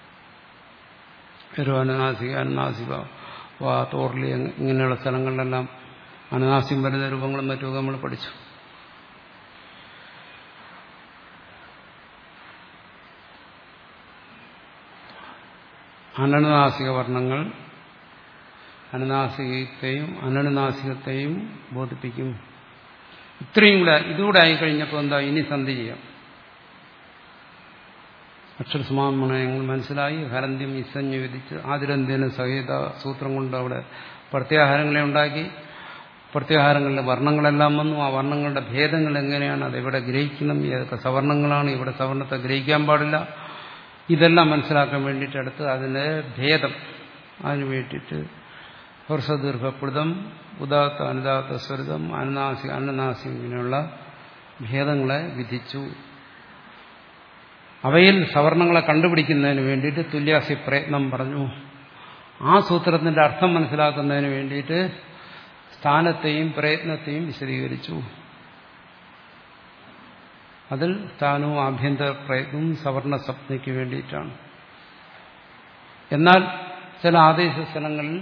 ഒരു അനുനാസിക അനുനാസിക വാ തോർലി ഇങ്ങനെയുള്ള സ്ഥലങ്ങളിലെല്ലാം അനുനാസികം വരുന്ന രൂപങ്ങളും മറ്റുമൊക്കെ നമ്മൾ പഠിച്ചു അനനുനാസിക വർണ്ണങ്ങൾ അനുനാസികത്തെയും അനനുനാസികത്തെയും ബോധിപ്പിക്കും ഇത്രയും കൂടെ ഇതുകൂടെ ആയിക്കഴിഞ്ഞപ്പോൾ എന്താ ഇനി സന്ധി ചെയ്യാം അക്ഷരസമാമണയങ്ങൾ മനസ്സിലായി ഹരന്ത്യം ഇസഞ്ഞു വിധിച്ച് ആതിരന്ത്യന് സഹിത സൂത്രം കൊണ്ട് അവിടെ പ്രത്യാഹാരങ്ങളെ ഉണ്ടാക്കി പ്രത്യാഹാരങ്ങളിലെ വർണ്ണങ്ങളെല്ലാം വന്നു ആ വർണ്ണങ്ങളുടെ ഭേദങ്ങൾ എങ്ങനെയാണ് അത് എവിടെ ഗ്രഹിക്കണം ഏതൊക്കെ സവർണങ്ങളാണ് ഇവിടെ സവർണത്തെ ഗ്രഹിക്കാൻ പാടില്ല ഇതെല്ലാം മനസ്സിലാക്കാൻ വേണ്ടിയിട്ട് അടുത്ത് അതിൻ്റെ ഭേദം അതിന് വേണ്ടിയിട്ട് ഹർഷദീർഘപ്ലുതം ഉദാത്ത അനുദാത്ത സ്വരിതം അനുനാസി അന്നനാസി ഇങ്ങനെയുള്ള ഭേദങ്ങളെ വിധിച്ചു അവയിൽ സവർണങ്ങളെ കണ്ടുപിടിക്കുന്നതിന് വേണ്ടിയിട്ട് തുല്യാസി പ്രയത്നം പറഞ്ഞു ആ സൂത്രത്തിന്റെ അർത്ഥം മനസ്സിലാക്കുന്നതിന് വേണ്ടിയിട്ട് സ്ഥാനത്തെയും പ്രയത്നത്തെയും വിശദീകരിച്ചു അതിൽ സ്ഥാനവും ആഭ്യന്തര പ്രയത്നവും സവർണ സ്വപ്നയ്ക്ക് വേണ്ടിയിട്ടാണ് എന്നാൽ ചില ആദേശ സ്ഥലങ്ങളിൽ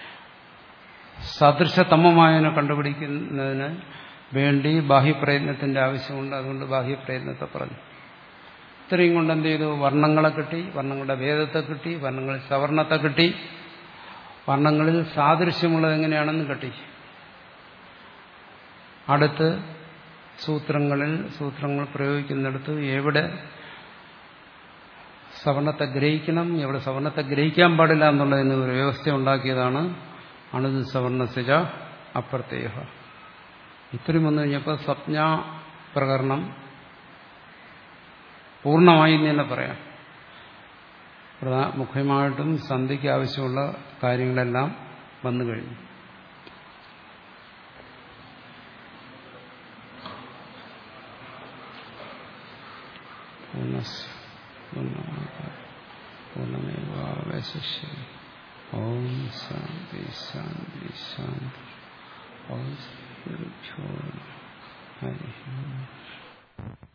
സദൃശതമമായതിനെ കണ്ടുപിടിക്കുന്നതിന് വേണ്ടി ബാഹ്യപ്രയത്നത്തിന്റെ ആവശ്യമുണ്ട് അതുകൊണ്ട് ബാഹ്യപ്രയത്നത്തെ പറഞ്ഞു ഇത്രയും കൊണ്ട് എന്ത് ചെയ്തു വർണ്ണങ്ങളെ കിട്ടി വർണ്ണങ്ങളുടെ ഭേദത്തെ കിട്ടി വർണ്ണങ്ങളിൽ സവർണത്തെ കിട്ടി വർണ്ണങ്ങളിൽ സാദൃശ്യമുള്ളത് എങ്ങനെയാണെന്ന് കിട്ടി അടുത്ത് സൂത്രങ്ങളിൽ സൂത്രങ്ങൾ പ്രയോഗിക്കുന്നിടത്ത് എവിടെ സവർണത്തെ ഗ്രഹിക്കണം എവിടെ സവർണത്തെ ഗ്രഹിക്കാൻ പാടില്ല എന്നുള്ളതിന് ഒരു വ്യവസ്ഥ ഉണ്ടാക്കിയതാണ് അണുത് സവർണസിജ അപ്രത്യേക ഇത്രയും വന്നു കഴിഞ്ഞപ്പോൾ സ്വപ്ന പ്രകരണം പൂർണ്ണമായി എന്ന് തന്നെ പറയാം മുഖ്യമായിട്ടും സന്ധിക്ക് ആവശ്യമുള്ള കാര്യങ്ങളെല്ലാം വന്നു കഴിഞ്ഞു പൂർണ്ണമേവാവശിഷ്യ ഓം ശാന്തി ശാന്തി ശാന്തി ഓം ഹരി